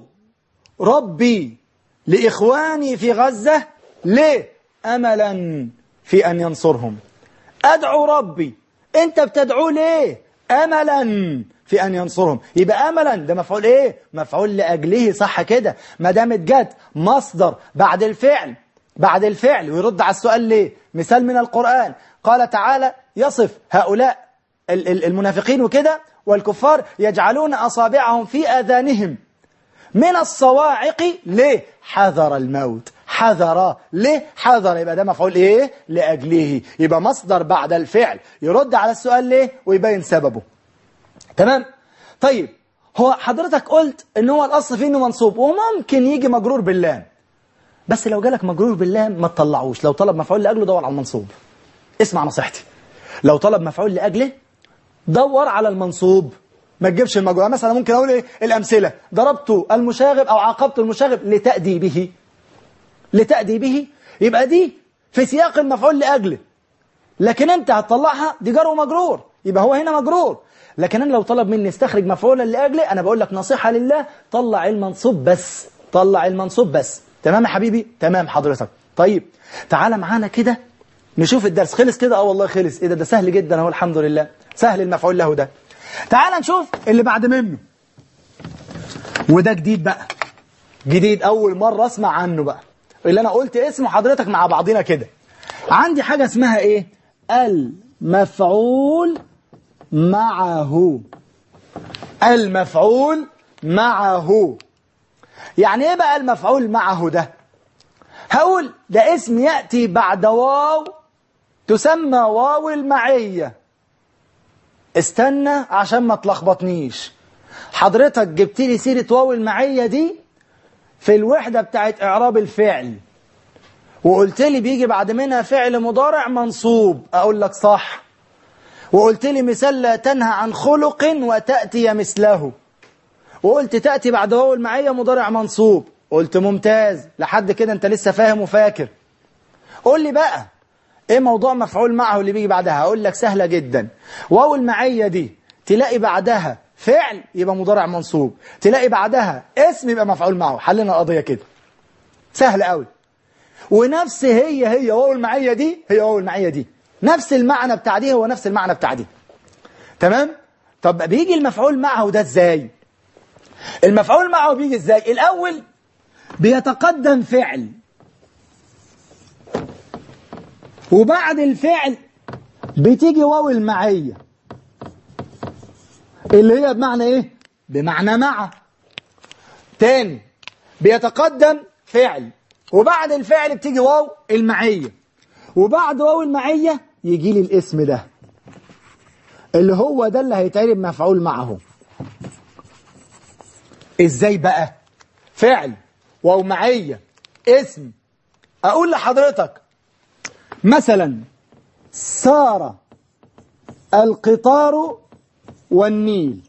ربي لإخواني في غزة ليه أملا في أن ينصرهم أدعو ربي أنت بتدعو ليه أملا في أن ينصرهم يبقى أملا ده مفعول إيه مفعول لأجله صح كده ما دامت جت مصدر بعد الفعل بعد الفعل ويرد على السؤال ليه مثال من القرآن قال تعالى يصف هؤلاء ال- ال- المنافقين وكده والكفار يجعلون أصابعهم في آذانهم من الصواعق ليه حذر الموت حذر ليه حذر يبقى ده مفعول ايه لأجله يبقى مصدر بعد الفعل يرد على السؤال ليه ويبين سببه تمام طيب هو حضرتك قلت ان هو الاصل فيه انه منصوب وممكن يجي مجرور باللام بس لو جالك مجرور باللام ما تطلعوش لو طلب مفعول لاجله دور على المنصوب اسمع نصيحتي لو طلب مفعول لاجله دور على المنصوب ما تجيبش المجرور مثلا ممكن اقول ايه الامثله ضربت المشاغب او عاقبت المشاغب لتأدي به لتأدي به يبقى دي في سياق المفعول لاجله لكن انت هتطلعها دي جار ومجرور يبقى هو هنا مجرور لكن انا لو طلب مني استخرج مفعولا لاجله انا بقول لك نصيحه لله طلع المنصوب بس طلع المنصوب بس تمام يا حبيبي تمام حضرتك طيب تعالى معانا كده نشوف الدرس خلص كده اه والله خلص ايه ده ده سهل جدا اهو الحمد لله سهل المفعول له ده تعالى نشوف اللي بعد منه وده جديد بقى جديد اول مره اسمع عنه بقى اللي انا قلت اسمه حضرتك مع بعضنا كده عندي حاجه اسمها ايه المفعول معه المفعول معه يعني ايه بقى المفعول معه ده هقول ده اسم يأتي بعد واو تسمى واو المعية استنى عشان ما تلخبطنيش حضرتك جبت لي سيرة واو المعية دي في الوحدة بتاعت إعراب الفعل وقلت لي بيجي بعد منها فعل مضارع منصوب أقول لك صح وقلت لي مثال لا تنهى عن خلق وتأتي مثله وقلت تأتي بعد واو المعية مضارع منصوب قلت ممتاز لحد كده انت لسه فاهم وفاكر قول لي بقى ايه موضوع مفعول معه اللي بيجي بعدها هقول لك سهلة جدا واو المعية دي تلاقي بعدها فعل يبقى مضارع منصوب تلاقي بعدها اسم يبقى مفعول معه حلنا القضية كده سهل قوي ونفس هي هي واو المعية دي هي واو المعية دي نفس المعنى بتاع دي هو نفس المعنى بتاع دي تمام طب بيجي المفعول معه ده ازاي المفعول معه بيجي ازاي الاول بيتقدم فعل وبعد الفعل بتيجي واو المعية اللي هي بمعنى ايه بمعنى مع تاني بيتقدم فعل وبعد الفعل بتيجي واو المعية وبعد واو المعية يجي لي الاسم ده اللي هو ده اللي هيتعرب مفعول معه ازاي بقى فعل واو معية اسم اقول لحضرتك مثلا سار القطار والنيل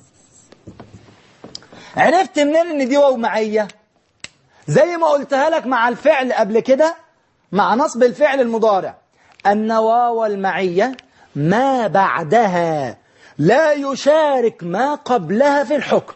عرفت منين ان دي واو معية زي ما قلتها لك مع الفعل قبل كده مع نصب الفعل المضارع أن واو المعية ما بعدها لا يشارك ما قبلها في الحكم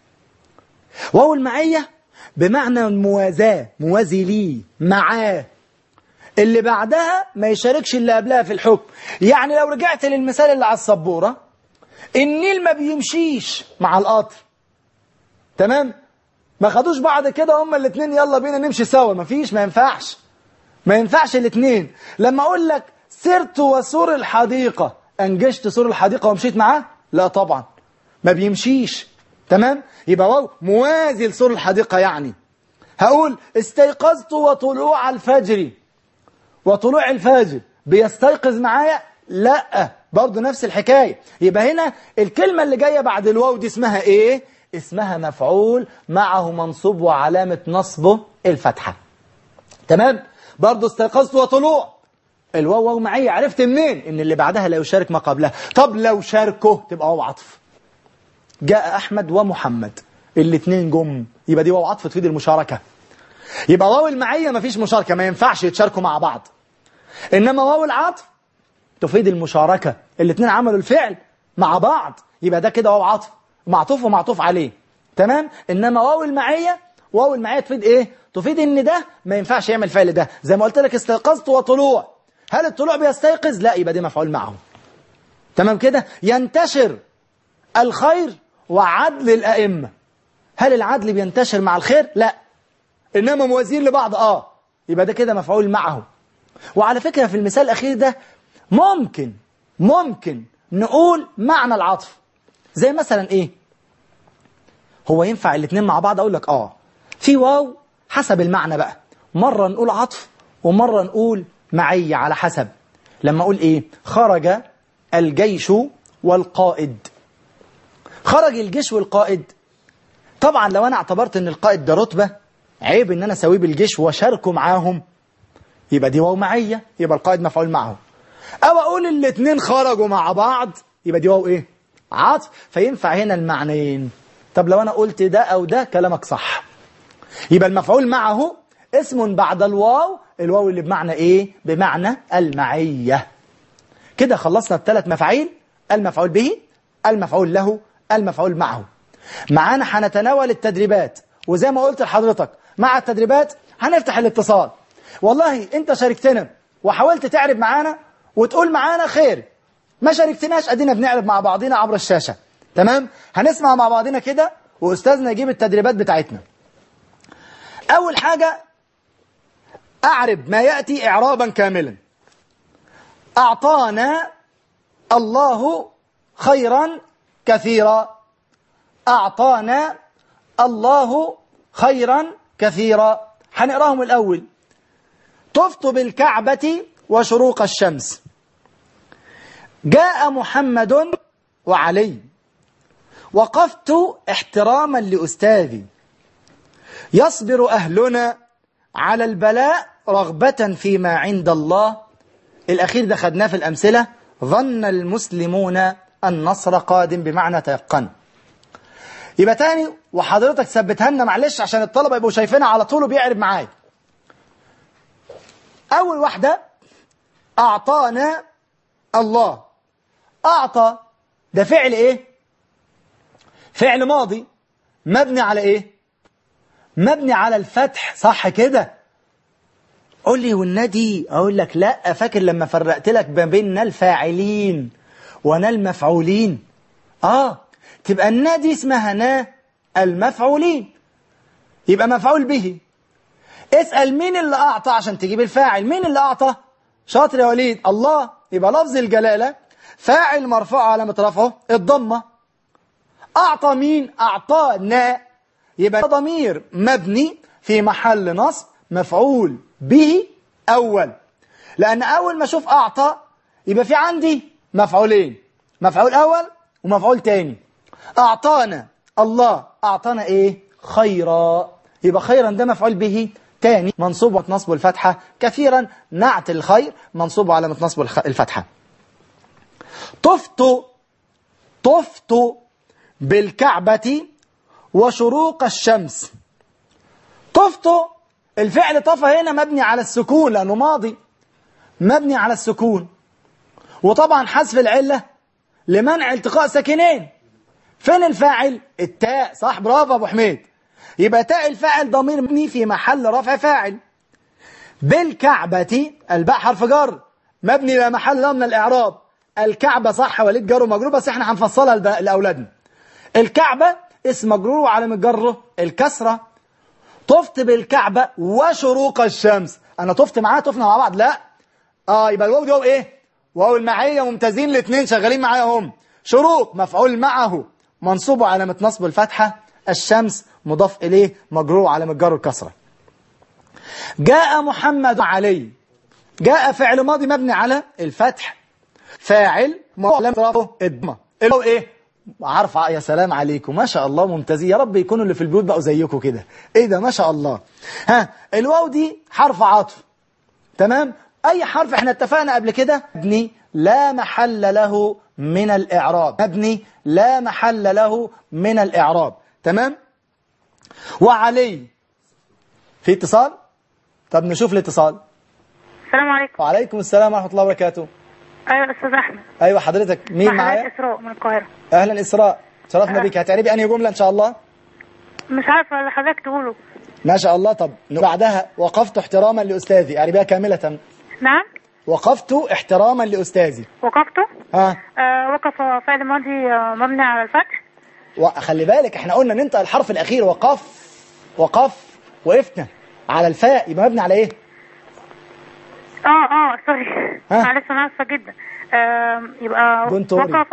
واو المعية بمعنى الموازاة موازي ليه معاه اللي بعدها ما يشاركش اللي قبلها في الحكم يعني لو رجعت للمثال اللي على السبورة النيل ما بيمشيش مع القطر تمام ما خدوش بعض كده هما الاثنين يلا بينا نمشي سوا ما فيش ما ينفعش ما ينفعش الاثنين لما اقول لك سرت وسور الحديقة انجشت سور الحديقة ومشيت معاه لا طبعا ما بيمشيش تمام يبقى واو موازي لسور الحديقة يعني هقول استيقظت وطلوع الفجر وطلوع الفجر بيستيقظ معايا لا برضه نفس الحكاية يبقى هنا الكلمة اللي جاية بعد الواو دي اسمها ايه اسمها مفعول معه منصوب وعلامة نصبه الفتحة تمام برضه استيقظت وطلوع الواو واو معية عرفت منين ان اللي بعدها لا يشارك ما قبلها طب لو شاركه تبقى واو عطف جاء احمد ومحمد الاثنين جم يبقى دي واو عطف تفيد المشاركة يبقى واو المعية مفيش مشاركة ما ينفعش يتشاركوا مع بعض انما واو العطف تفيد المشاركة الاثنين عملوا الفعل مع بعض يبقى ده كده واو عطف معطوف ومعطوف عليه تمام انما واو المعية واو المعية تفيد ايه تفيد ان ده ما ينفعش يعمل فعل ده زي ما قلت لك استيقظت وطلوع هل الطلوع بيستيقظ لا يبقى دي مفعول معه تمام كده ينتشر الخير وعدل الأئمة هل العدل بينتشر مع الخير لا إنما موازين لبعض آه يبقى ده كده مفعول معه وعلى فكرة في المثال الأخير ده ممكن ممكن نقول معنى العطف زي مثلا إيه هو ينفع الاثنين مع بعض أقول لك آه في واو حسب المعنى بقى مرة نقول عطف ومرة نقول معية على حسب لما أقول إيه خرج الجيش والقائد خرج الجيش والقائد طبعا لو أنا اعتبرت أن القائد ده رتبة عيب أن أنا أسويه بالجيش وشاركه معاهم يبقى دي واو معية يبقى القائد مفعول معه أو أقول الاثنين خرجوا مع بعض يبقى دي واو إيه عطف فينفع هنا المعنيين طب لو أنا قلت ده أو ده كلامك صح يبقى المفعول معه اسم بعد الواو الواو اللي بمعنى ايه بمعنى المعية كده خلصنا الثلاث مفاعيل المفعول به المفعول له المفعول معه معانا هنتناول التدريبات وزي ما قلت لحضرتك مع التدريبات هنفتح الاتصال والله انت شاركتنا وحاولت تعرب معانا وتقول معانا خير ما شاركتناش ادينا بنعرب مع بعضنا عبر الشاشة تمام هنسمع مع بعضنا كده واستاذنا يجيب التدريبات بتاعتنا اول حاجة أعرب ما يأتي إعرابا كاملا أعطانا الله خيرا كثيرا أعطانا الله خيرا كثيرا هنقراهم الأول طفت بالكعبة وشروق الشمس جاء محمد وعلي وقفت احتراما لأستاذي يصبر أهلنا على البلاء رغبة فيما عند الله الأخير ده خدناه في الأمثلة ظن المسلمون النصر قادم بمعنى تيقن يبقى تاني وحضرتك ثبتها لنا معلش عشان الطلبة يبقوا شايفينها على طول وبيعرب معايا أول واحدة أعطانا الله أعطى ده فعل إيه فعل ماضي مبني على إيه مبني على الفتح صح كده قول لي والنادي اقول لك لا فاكر لما فرقت لك ما بيننا الفاعلين وانا المفعولين اه تبقى النادي اسمها نا المفعولين يبقى مفعول به اسأل مين اللي أعطى عشان تجيب الفاعل مين اللي أعطى شاطر يا وليد الله يبقى لفظ الجلالة فاعل مرفوع علامة رفعه الضمة أعطى مين أعطانا يبقى ضمير مبني في محل نصب مفعول به أول لأن أول ما أشوف أعطى يبقى في عندي مفعولين مفعول أول ومفعول تاني أعطانا الله أعطانا إيه خيرا يبقى خيرا ده مفعول به تاني منصوب وتنصب الفتحة كثيرا نعت الخير منصوب على نصب الخ- الفتحة طفت طفت بالكعبة وشروق الشمس طفت الفعل طفى هنا مبني على السكون لأنه ماضي مبني على السكون وطبعا حذف العلة لمنع التقاء ساكنين فين الفاعل التاء صح برافو ابو حميد يبقى تاء الفاعل ضمير مبني في محل رفع فاعل بالكعبة الباء حرف جر مبني لا محل له من الإعراب الكعبة صح وليد جر ومجرور بس احنا هنفصلها لب- لأولادنا الكعبة اسم مجرور وعلامة جره الكسرة طفت بالكعبة وشروق الشمس أنا طفت معاه طفنا مع بعض لا اه يبقى الواو دي واو ايه واو المعية ممتازين الاثنين شغالين معايا هم شروق مفعول معه منصوب علامة نصب الفتحة الشمس مضاف إليه مجرور علامة جر الكسرة جاء محمد علي جاء فعل ماضي مبني على الفتح فاعل علامة رفعه الضمة الواو ايه عارف يا سلام عليكم ما شاء الله ممتازين يا رب يكونوا اللي في البيوت بقوا زيكم كده ايه ده ما شاء الله ها الواو دي حرف عطف تمام اي حرف احنا اتفقنا قبل كده مبني لا محل له من الاعراب مبني لا محل له من الاعراب تمام وعلي في اتصال طب نشوف الاتصال السلام عليكم وعليكم السلام ورحمه الله وبركاته ايوه استاذ احمد ايوه حضرتك مين مع حضرتك معايا اسراء من القاهره اهلا اسراء شرفنا بيك هتعربي انهي جمله ان شاء الله مش عارفه اللي حضرتك تقوله ما شاء الله طب بعدها وقفت احتراما لاستاذي اعربيها كامله نعم وقفت احتراما لاستاذي وقفته ها آه وقف فعل ماضي آه مبني على الفتح وخلي بالك احنا قلنا ننطق الحرف الاخير وقف وقف وقفنا على الفاء يبقى مبني على ايه اه اه سوري ها؟ معلش انا اسفه جدا آه يبقى دونت وري وقف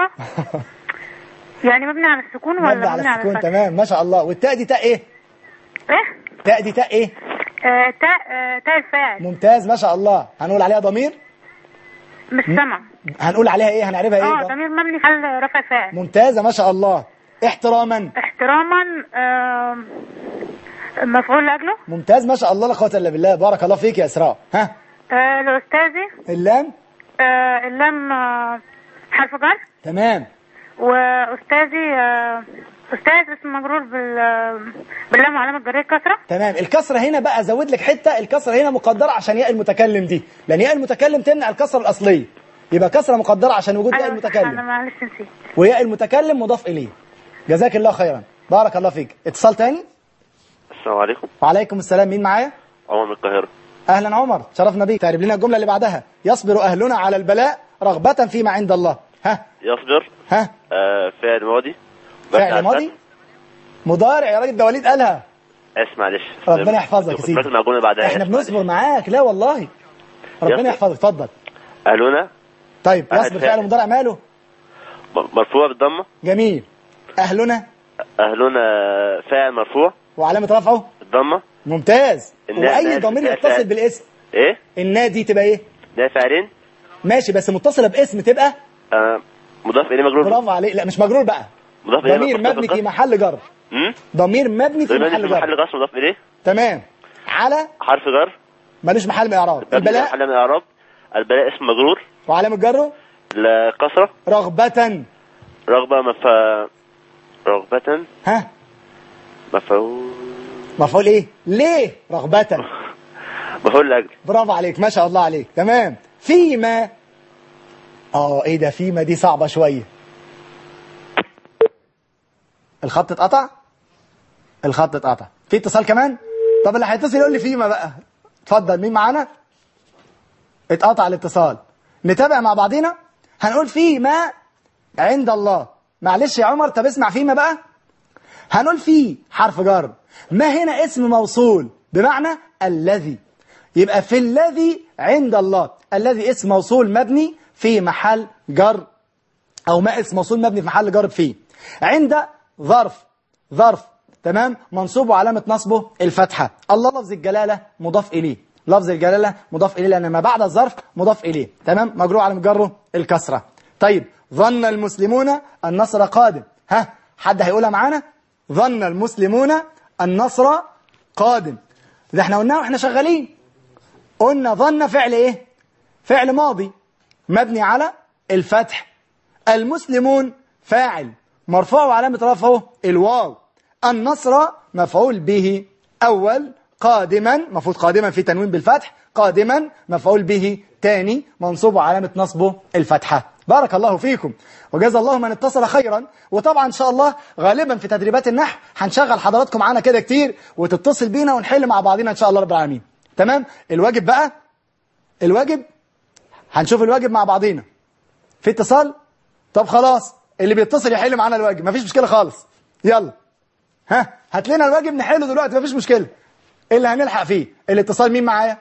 يعني مبني على السكون ولا مبني على مبني على السكون الفتح تمام ما شاء الله والتاء دي تاء ايه ايه تاء دي تاء ايه آه تاء آه تاء الفاعل ممتاز ما شاء الله هنقول عليها ضمير مش سمع هنقول عليها ايه هنعرفها اه ايه ضمير مبني على رفع فاعل ممتازه ما شاء الله احتراما احتراما آه مفعول لاجله ممتاز ما شاء الله لا قوه الا بالله بارك الله فيك يا اسراء ها آه لاستاذي اللام آه اللام آه حرف جر تمام واستاذي آه استاذ اسم مجرور بال آه، باللام علامه جريه كسره تمام الكسره هنا بقى زود لك حته الكسره هنا مقدره عشان ياء المتكلم دي لان ياء المتكلم تمنع الكسره الاصليه يبقى كسره مقدره عشان وجود ياء انا المتكلم معلش نسيت وياء المتكلم مضاف اليه جزاك الله خيرا بارك الله فيك اتصال تاني السلام عليكم وعليكم السلام مين معايا عمر من القاهرة اهلا عمر شرفنا بيك تعرف لنا الجمله اللي بعدها يصبر اهلنا على البلاء رغبه فيما عند الله ها يصبر ها آه فعل ماضي مبني على فعل ماضي الفتح. مضارع يا راجل ده وليد قالها اسف معلش ربنا يحفظك يا كنت سيدي مركز مع الجملة بعدها احنا آسف بنصبر معلش. معاك لا والله ربنا يصبر. يحفظك اتفضل أهلنا طيب أهل يصبر فعل. فعل مضارع ماله م- مرفوع بالضمة جميل اهلنا أهلنا فاعل مرفوع وعلامه رفعه بالضمة ممتاز النا- واي ناس- ضمير ناس- يتصل بالاسم إيه النادي تبقى ايه ده فاعلين ماشي بس متصله باسم تبقى آه مضاف إليه مجرور برافو عليك لا مش مجرور بقى مضاف إليه ضمير مضاف مبني في بالقصر. محل جر أمم؟ ضمير مبني في ضمير محل في محل جر قصر مضاف إليه تمام على حرف جر ملوش محل من اعراب مبني البلاء محل من الإعراب البلاء اسم مجرور وعلامه جره الكسرة رغبة رغبة مف رغبة ها مفعول مفعول ايه ليه رغبة مفعول لأجل برافو عليك ما شاء الله عليك تمام فيما اه ايه ده فيما دي صعبة شوية الخط اتقطع الخط اتقطع في اتصال كمان طب اللي هيتصل يقول لي فيما بقى اتفضل مين معانا اتقطع الاتصال نتابع مع بعضينا هنقول فيما عند الله معلش يا عمر طب اسمع فيما بقى هنقول في حرف جر ما هنا اسم موصول بمعنى الذي يبقى في الذي عند الله الذي اسم موصول مبني في محل جر أو ما اسم موصول مبني في محل جر فيه عند ظرف ظرف تمام منصوب وعلامة نصبه الفتحة الله لفظ الجلالة مضاف إليه لفظ الجلالة مضاف إليه لأن ما بعد الظرف مضاف إليه تمام مجروع على مجره الكسرة طيب ظن المسلمون النصر قادم ها حد هيقولها معانا ظن المسلمون النصر قادم ده احنا قلناه واحنا شغالين قلنا ظن فعل ايه فعل ماضي مبني على الفتح المسلمون فاعل مرفوع وعلامة رفعه الواو النصر مفعول به أول قادما مفعول قادما في تنوين بالفتح قادما مفعول به تاني منصوب وعلامة نصبه الفتحة بارك الله فيكم وجزا الله من اتصل خيرا وطبعا ان شاء الله غالبا في تدريبات النحو هنشغل حضراتكم معانا كده كتير وتتصل بينا ونحل مع بعضنا ان شاء الله رب العالمين تمام الواجب بقى الواجب هنشوف الواجب مع بعضينا في اتصال طب خلاص اللي بيتصل يحل معانا الواجب مفيش مشكلة خالص يلا ها هات لنا الواجب نحله دلوقتي مفيش مشكلة ايه اللي هنلحق فيه الاتصال مين معايا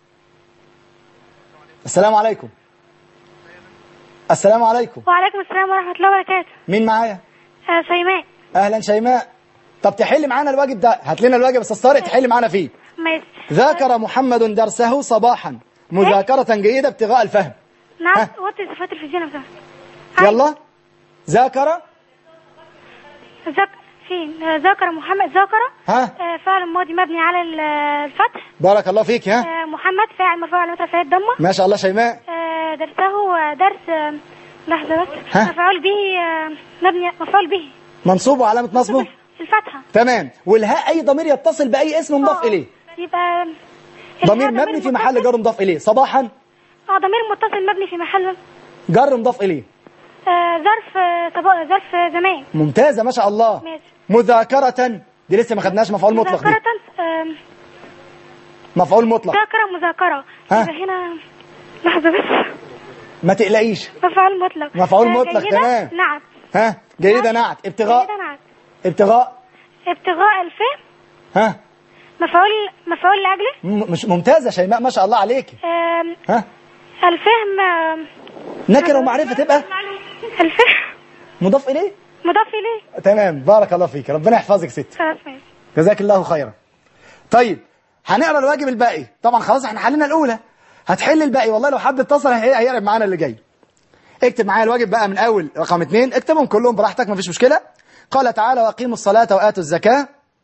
السلام عليكم السلام عليكم وعليكم السلام ورحمة الله وبركاته مين معايا آه شيماء اهلا شيماء طب تحل معانا الواجب ده هات لنا الواجب بس طارق تحل معانا فيه ماشي ذاكر محمد درسه صباحا مذاكرة جيدة ابتغاء الفهم نعم ها. وطي صفات التلفزيون يا فندم يلا ذاكر ذك فين آه، ذكر محمد ذكر ها آه، فعل ماضي مبني على ال- الفتح بارك الله فيك ها آه، محمد فاعل مرفوع على رفعه الضمه ما شاء الله شيماء آه، درسه آه، درس آه، لحظه بس ها؟ مفعول به آه، مبني مفعول به منصوب وعلامة نصبه الفتحه تمام والهاء أي ضمير يتصل بأي اسم مضاف آه، إليه يبقى ضمير الهاء مبني في متصل- محل جر مضاف إليه صباحا اه ضمير متصل مبني في محل جر مضاف إليه آه، ظرف آه، صبا- ظرف آه، زمان ممتازة ما شاء الله ماشي مذاكرة دي لسه ما خدناش مفعول مطلق دي مذاكرة آم، مفعول مطلق ذاكرة مذاكرة ها؟ يبقى هنا لحظة بس ما تقلقيش مفعول مطلق مفعول آه، مطلق، جيدة؟ تمام. نعم ها جيدة نعت ابتغاء جيدة نعم ابتغاء ابتغاء الفهم ها مفعول مفعول لأجله م- مش ممتازة شيماء ما شاء الله عليك آم، ها الفهم آم، نكرة ومعرفة تبقى الفهم مضاف إليه مضاف إليه تمام بارك الله فيك ربنا يحفظك ست خلاص ماشي جزاك الله خيرا طيب هنقرا الواجب الباقي طبعا خلاص احنا حلينا الاولى هتحل الباقي والله لو حد اتصل هي- هيقرب معانا اللي جاي اكتب معايا الواجب بقى من اول رقم اثنين اكتبهم كلهم براحتك مفيش مشكله قال تعالى واقيموا الصلاه واتوا الزكاه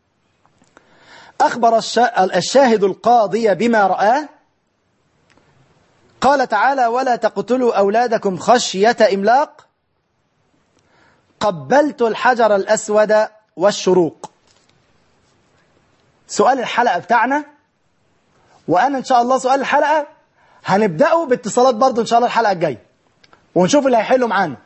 اخبر الشا- الشاهد القاضي بما راه قال تعالى ولا تقتلوا اولادكم خشيه املاق قبلت الحجر الاسود والشروق سؤال الحلقة بتاعنا وأنا إن شاء الله سؤال الحلقة هنبدأه باتصالات برضو إن شاء الله الحلقة الجاية ونشوف اللي هيحلوا معانا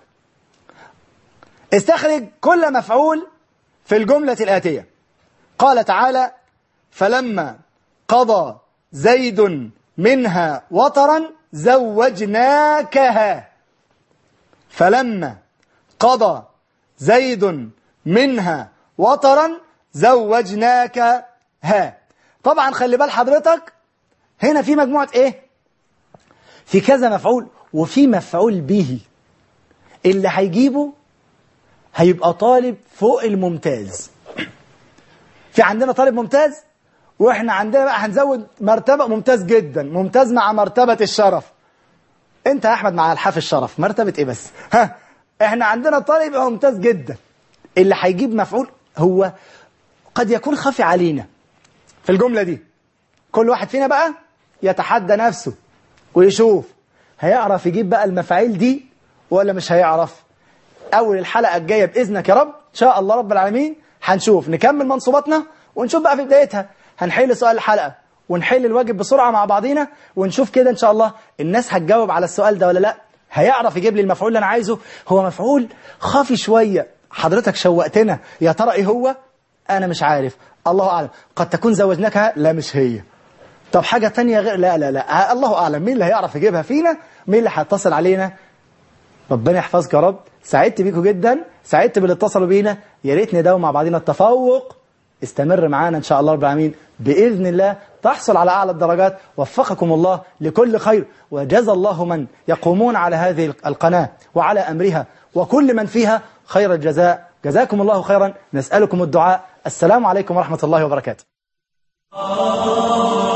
استخرج كل مفعول في الجملة الآتية قال تعالى فلما قضى زيد منها وطرا زوجناكها فلما قضى زيد منها وطرا زوجناكها طبعا خلي بال حضرتك هنا في مجموعة ايه في كذا مفعول وفي مفعول به اللي هيجيبه هيبقى طالب فوق الممتاز في عندنا طالب ممتاز واحنا عندنا بقى هنزود مرتبة ممتاز جدا ممتاز مع مرتبة الشرف انت يا احمد مع الحاف الشرف مرتبة ايه بس ها احنا عندنا طالب يبقى ممتاز جدا اللي هيجيب مفعول هو قد يكون خفي علينا في الجملة دي كل واحد فينا بقى يتحدى نفسه ويشوف هيعرف يجيب بقى المفاعيل دي ولا مش هيعرف أول الحلقة الجاية بإذنك يا رب إن شاء الله رب العالمين هنشوف نكمل منصوباتنا ونشوف بقى في بدايتها هنحل سؤال الحلقة ونحل الواجب بسرعة مع بعضينا ونشوف كده إن شاء الله الناس هتجاوب على السؤال ده ولا لا هيعرف يجيب لي المفعول اللي أنا عايزه هو مفعول خافي شوية حضرتك شوقتنا يا ترى إيه هو أنا مش عارف الله أعلم قد تكون زوجناكها لا مش هي طب حاجة تانية غير لا لا لا الله أعلم مين اللي هيعرف يجيبها فينا مين اللي هيتصل علينا ربنا يحفظك يا رب سعدت بيكم جدا سعدت باللي اتصلوا بينا يا ريت نداوم مع بعضنا التفوق استمر معانا إن شاء الله رب العالمين بإذن الله تحصل على أعلى الدرجات وفقكم الله لكل خير وجزى الله من يقومون على هذه القناة وعلى أمرها وكل من فيها خير الجزاء جزاكم الله خيرا نسألكم الدعاء السلام عليكم ورحمة الله وبركاته